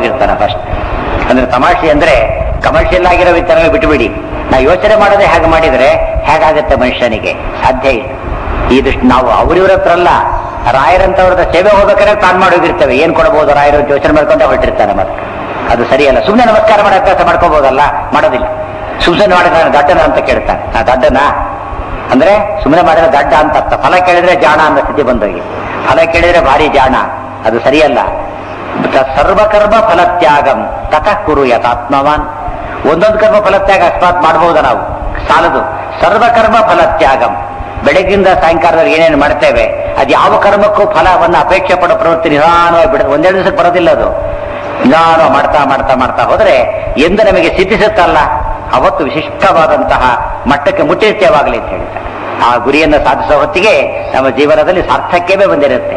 ಹೋಗಿರ್ತಾನೆ first ಅಂದ್ರೆ ತಮಾಷೆ ಅಂದ್ರೆ ಕಮರ್ಷಿಯಲ್ ಆಗಿರೋ ವಿಚಾರಗಳು ಬಿಟ್ಟುಬಿಡಿ ನಾ ಯೋಚನೆ ಮಾಡೋದೇ ಹೇಗೆ ಮಾಡಿದ್ರೆ ಹೇಗಾಗತ್ತೆ ಮನುಷ್ಯನಿಗೆ ಸಾಧ್ಯ ಇಲ್ಲ ಈ ದೃಷ್ಟಿ ನಾವು ಅವ್ರಿವ್ರ ಹತ್ರ ಅಲ್ಲ ರಾಯರಂತವ್ರದ ಸೇವೆ ಹೋಗ್ಬೇಕಾದ್ರೆ ತಾನು ಮಾಡೋಗಿರ್ತೇವೆ ಏನ್ ಕೊಡಬಹುದು ರಾಯರು ಅಂತ ಯೋಚನೆ ಮಾಡ್ಕೊಂಡೆ ಹೊರಟಿರ್ತಾನೆ ಮತ್ತೆ ಅದು ಸರಿಯಲ್ಲ ಸುಮ್ಮನೆ ನಮಸ್ಕಾರ ಮಾಡೋ ಅಭ್ಯಾಸ ಮಾಡ್ಕೋಬಹುದಲ್ಲ ಮಾಡೋದಿಲ್ಲ ಸುಮ್ಮನೆ ಮಾಡಿದ್ರೆ ನಾನು ದಡ್ಡನ ಅಂತ ಕೇಳ್ತಾನೆ ನಾ ದಡ್ಡನ ಅಂದ್ರೆ ಸುಮ್ಮನೆ ಮಾಡಿದ್ರೆ ದಡ್ಡ ಅಂತ ಅರ್ಥ ಫಲ ಕೇಳಿದ್ರೆ ಜಾಣ ಅನ್ನೋ ಸ್ಥಿತಿ ಬಂದೋಗಿ ಫಲ ಕೇಳಿದ್ರೆ ಭಾರಿ ಜಾಣ ಅದು ಸರಿಯಲ್ಲ ತ- ಸರ್ವಕರ್ಮ ಫಲತ್ಯಾಗಂ ತತಃ ಕುರು ಯಥಾತ್ಮವಾನ್ ಒಂದೊಂದು ಕರ್ಮ ಫಲತ್ಯಾಗ ಅಕಸ್ಮಾತ್ ಮಾಡಬಹುದ ನಾವು ಸಾಲದು ಸರ್ವಕರ್ಮ ಫಲತ್ಯಾಗಂ ಬೆಳಗ್ಗಿಂದ ಸಾಯಂಕಾಲದಲ್ಲಿ ಏನೇನು ಮಾಡ್ತೇವೆ ಅದು ಯಾವ ಕರ್ಮಕ್ಕೂ ಫಲವನ್ನು ಅಪೇಕ್ಷೆ ಪಡೋ ಪ್ರವೃತ್ತಿ ನಿಧಾನವಾಗಿ ಬಿಡ ಒಂದೆರಡು ದಿವಸಕ್ಕೆ ಬರೋದಿಲ್ಲ ಅದು ನಿಧಾನ ಮಾಡ್ತಾ ಮಾಡ್ತಾ ಮಾಡ್ತಾ ಹೋದ್ರೆ ಎಂದು ನಮಗೆ ಸಿದ್ಧಿಸುತ್ತಲ್ಲ ಅವತ್ತು ವಿಶಿಷ್ಟವಾದಂತಹ ಮಟ್ಟಕ್ಕೆ ಮುಟ್ಟಿರ್ತೇವಾಗಲಿ ಅಂತ ಹೇಳ್ತಾರೆ ಆ ಗುರಿಯನ್ನು ಸಾಧಿಸೋ ಹೊತ್ತಿಗೆ ನಮ್ಮ ಜೀವನದಲ್ಲಿ ಸಾರ್ಥಕ್ಯವೇ ಬಂದಿರುತ್ತೆ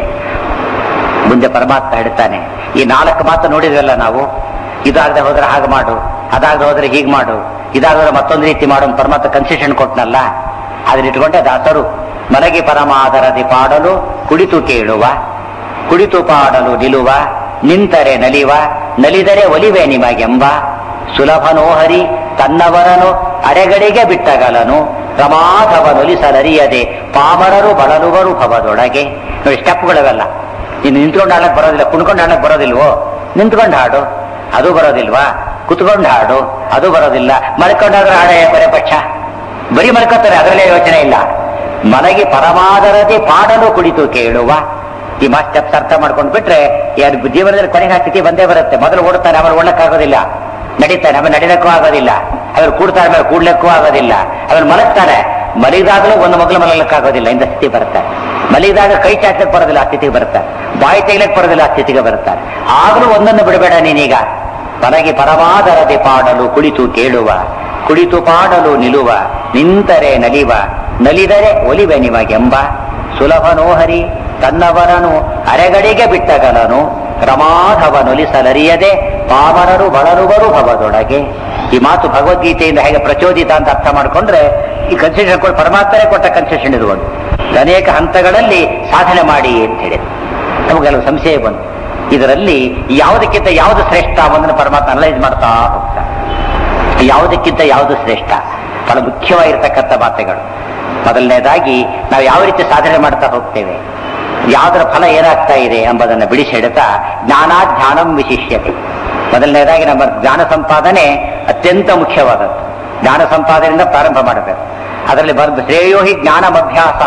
ಮುಂದೆ ಪರಮಾತ್ಮ ಹೇಳ್ತಾನೆ ಈ ನಾಲ್ಕು ಮಾತು ನೋಡಿದ್ವಲ್ಲ ನಾವು ಇದಾಗದೆ ಹೋದ್ರೆ ಹಾಗೆ ಮಾಡು ಅದಾಗದೆ ಹೋದ್ರೆ ಹೀಗೆ ಮಾಡು ಇದಾಗದ್ರೆ ಮತ್ತೊಂದು ರೀತಿ ಮಾಡು ಅಂತ ಪರಮಾತ್ಮ ಕನ್ಸೆಷನ್ ಕೊಟ್ನಲ್ಲ ಅದನ್ನ ಇಟ್ಕೊಂಡೆ ದಾಸರು ಮಲಗಿ ಪರಮಾದರದಿ ಪಾಡಲು ಕುಳಿತು ಕೇಳುವ ಕುಳಿತು ಪಾಡಲು ನಿಲುವ ನಿಂತರೆ ನಲಿವ ನಲಿದರೆ ಒಲಿವೆ ನಿಮಗೆಂಬ ಸುಲಭನೋಹರಿ ತನ್ನವರನು ಅರೆಗಡೆಗೆ ಬಿಟ್ಟಗಲನು ಪ್ರಮಾದವನೊಲಿಸಲರಿಯದೆ ಪಾಮರರು ಬಳಲುವರು ಭವದೊಳಗೆ ನೋಡಿ ಸ್ಟೆಪ್ಗಳವೆಲ್ಲ ಇನ್ನು ನಿಂತ್ಕೊಂಡು ಹಾಡಕ್ ಬರೋದಿಲ್ಲ ಕುಣ್ಕೊಂಡು ಹಾಡಕ್ ಬರೋದಿಲ್ವೋ ನಿಂತ್ಕೊಂಡು ಹಾಡು ಅದು ಬರೋದಿಲ್ವಾ ಕುತ್ಕೊಂಡು ಹಾಡು ಅದು ಬರೋದಿಲ್ಲ ಮಲ್ಕೊಂಡಾದ್ರೆ ಹಾಡ ಬರೇ ಪಕ್ಷ ಬರೀ ಮಲ್ಕೋತಾರೆ ಅದರಲ್ಲೇ ಯೋಚನೆ ಇಲ್ಲ ಮಲಗಿ ಪರಮಾದರದಿ ಪಾಡಲು ಕುಳಿತು ಕೇಳುವ ಈ ಮಾಸ್ ಸ್ಟೆಪ್ಸ್ ಅರ್ಥ ಮಾಡ್ಕೊಂಡು ಬಿಟ್ರೆ ಯಾರು ಜೀವನದಲ್ಲಿ ಕೊನೆಗೆ ಆ ಸ್ಥಿತಿ ಬಂದೇ ಬರುತ್ತೆ ಮೊದಲು ಓಡ್ತಾನೆ ಆಮೇಲೆ ಓಡಕ್ಕಾಗೋದಿಲ್ಲ ನಡೀತಾನೆ ಆಮೇಲೆ ನಡಿಲಕ್ಕೂ ಆಗೋದಿಲ್ಲ ಆಮೇಲೆ ಕೂಡ್ತಾನೆ ಆಮೇಲೆ ಕೂಡ್ಲಿಕ್ಕೂ ಆಗೋದಿಲ್ಲ ಆಮೇಲೆ ಮಲಗ್ತಾನೆ ಮಲಗಿದಾಗಲೂ ಒಂದು ಮಗಳು ಮಲಗಕ್ಕಾಗೋದಿಲ್ಲ ಇಂಥ ಸ್ಥಿತಿ ಬರುತ್ತೆ ಮಲಗಿದಾಗ ಕೈ ಚಾಚಕ್ ಬರೋದಿಲ್ಲ ಆ ಸ್ಥಿತಿಗೆ ಬರುತ್ತೆ ಬಾಯಿ ತೆಗಿಲಕ್ ಬರೋದಿಲ್ಲ ಆ ಸ್ಥಿತಿಗೆ ಬರುತ್ತಾರೆ ಆಗಲೂ ಒಂದನ್ನು ಬಿಡಬೇಡ ನೀನೀಗ ಮಲಗಿ ಪರಮಾದರದಿ ಪಾಡಲು ಕುಳಿತು ಕೇಳುವ ಕುಳಿತು ಪಾಡಲು ನಿಲುವ ನಿಂತರೆ ನಲಿವ ನಲಿದರೆ ಒಲಿವೆ ನಿಮಗೆಂಬ ಸುಲಭನೋಹರಿ ತನ್ನವರನು ಅರೆಗಡೆಗೆ ಬಿಟ್ಟಗಲನು ರಮಾಧವನೊಲಿಸಲರಿಯದೆ ಪಾಮರರು ಬಳರುವರು ಭವದೊಳಗೆ ಈ ಮಾತು ಭಗವದ್ಗೀತೆಯಿಂದ ಹೇಗೆ ಪ್ರಚೋದಿತ ಅಂತ ಅರ್ಥ ಮಾಡ್ಕೊಂಡ್ರೆ ಈ ಕನ್ಸೆಷನ್ ಕೊಟ್ಟು ಪರಮಾತ್ಮನೇ ಕೊಟ್ಟ ಕನ್ಸೆಷನ್ ಇದು ಒಂದು ಅನೇಕ ಹಂತಗಳಲ್ಲಿ ಸಾಧನೆ ಮಾಡಿ ಅಂತ ಹೇಳಿ ನಮಗೆಲ್ಲ ಸಂಶಯ ಬಂತು ಇದರಲ್ಲಿ ಯಾವುದಕ್ಕಿಂತ ಯಾವುದು ಶ್ರೇಷ್ಠ ಅನ್ನೋದನ್ನು ಪರಮಾತ್ಮ ಅನಲೈಸ್ ಮಾಡ್ತಾ ಹೋಗ್ತಾರೆ ಯಾವುದಕ್ಕಿಂತ ಯಾವುದು ಶ್ರೇಷ್ಠ ಬಹಳ ಮುಖ್ಯವಾಗಿರ್ತಕ್ಕಂಥ ಮಾತುಗಳು ಮೊದಲನೇದಾಗಿ ನಾವು ಯಾವ ರೀತಿ ಸಾಧನೆ ಮಾಡ್ತಾ ಹೋಗ್ತೇವೆ ಯಾವುದರ ಫಲ ಏನಾಗ್ತಾ ಇದೆ ಎಂಬುದನ್ನು ಬಿಡಿಸಿ ಹೇಳ್ತಾ ಜ್ಞಾನ ಧ್ಯಾನಂ ವಿಶಿಷ್ಯತೆ ಮೊದಲನೇದಾಗಿ ನಮ್ಮ ಜ್ಞಾನ ಸಂಪಾದನೆ ಅತ್ಯಂತ ಮುಖ್ಯವಾದದ್ದು ಜ್ಞಾನ ಸಂಪಾದನೆಯಿಂದ ಪ್ರಾರಂಭ ಮಾಡಬೇಕು ಅದರಲ್ಲಿ ಬರ್ ಶ್ರೇಯೋ ಹಿ ಜ್ಞಾನಮಭ್ಯಾಸ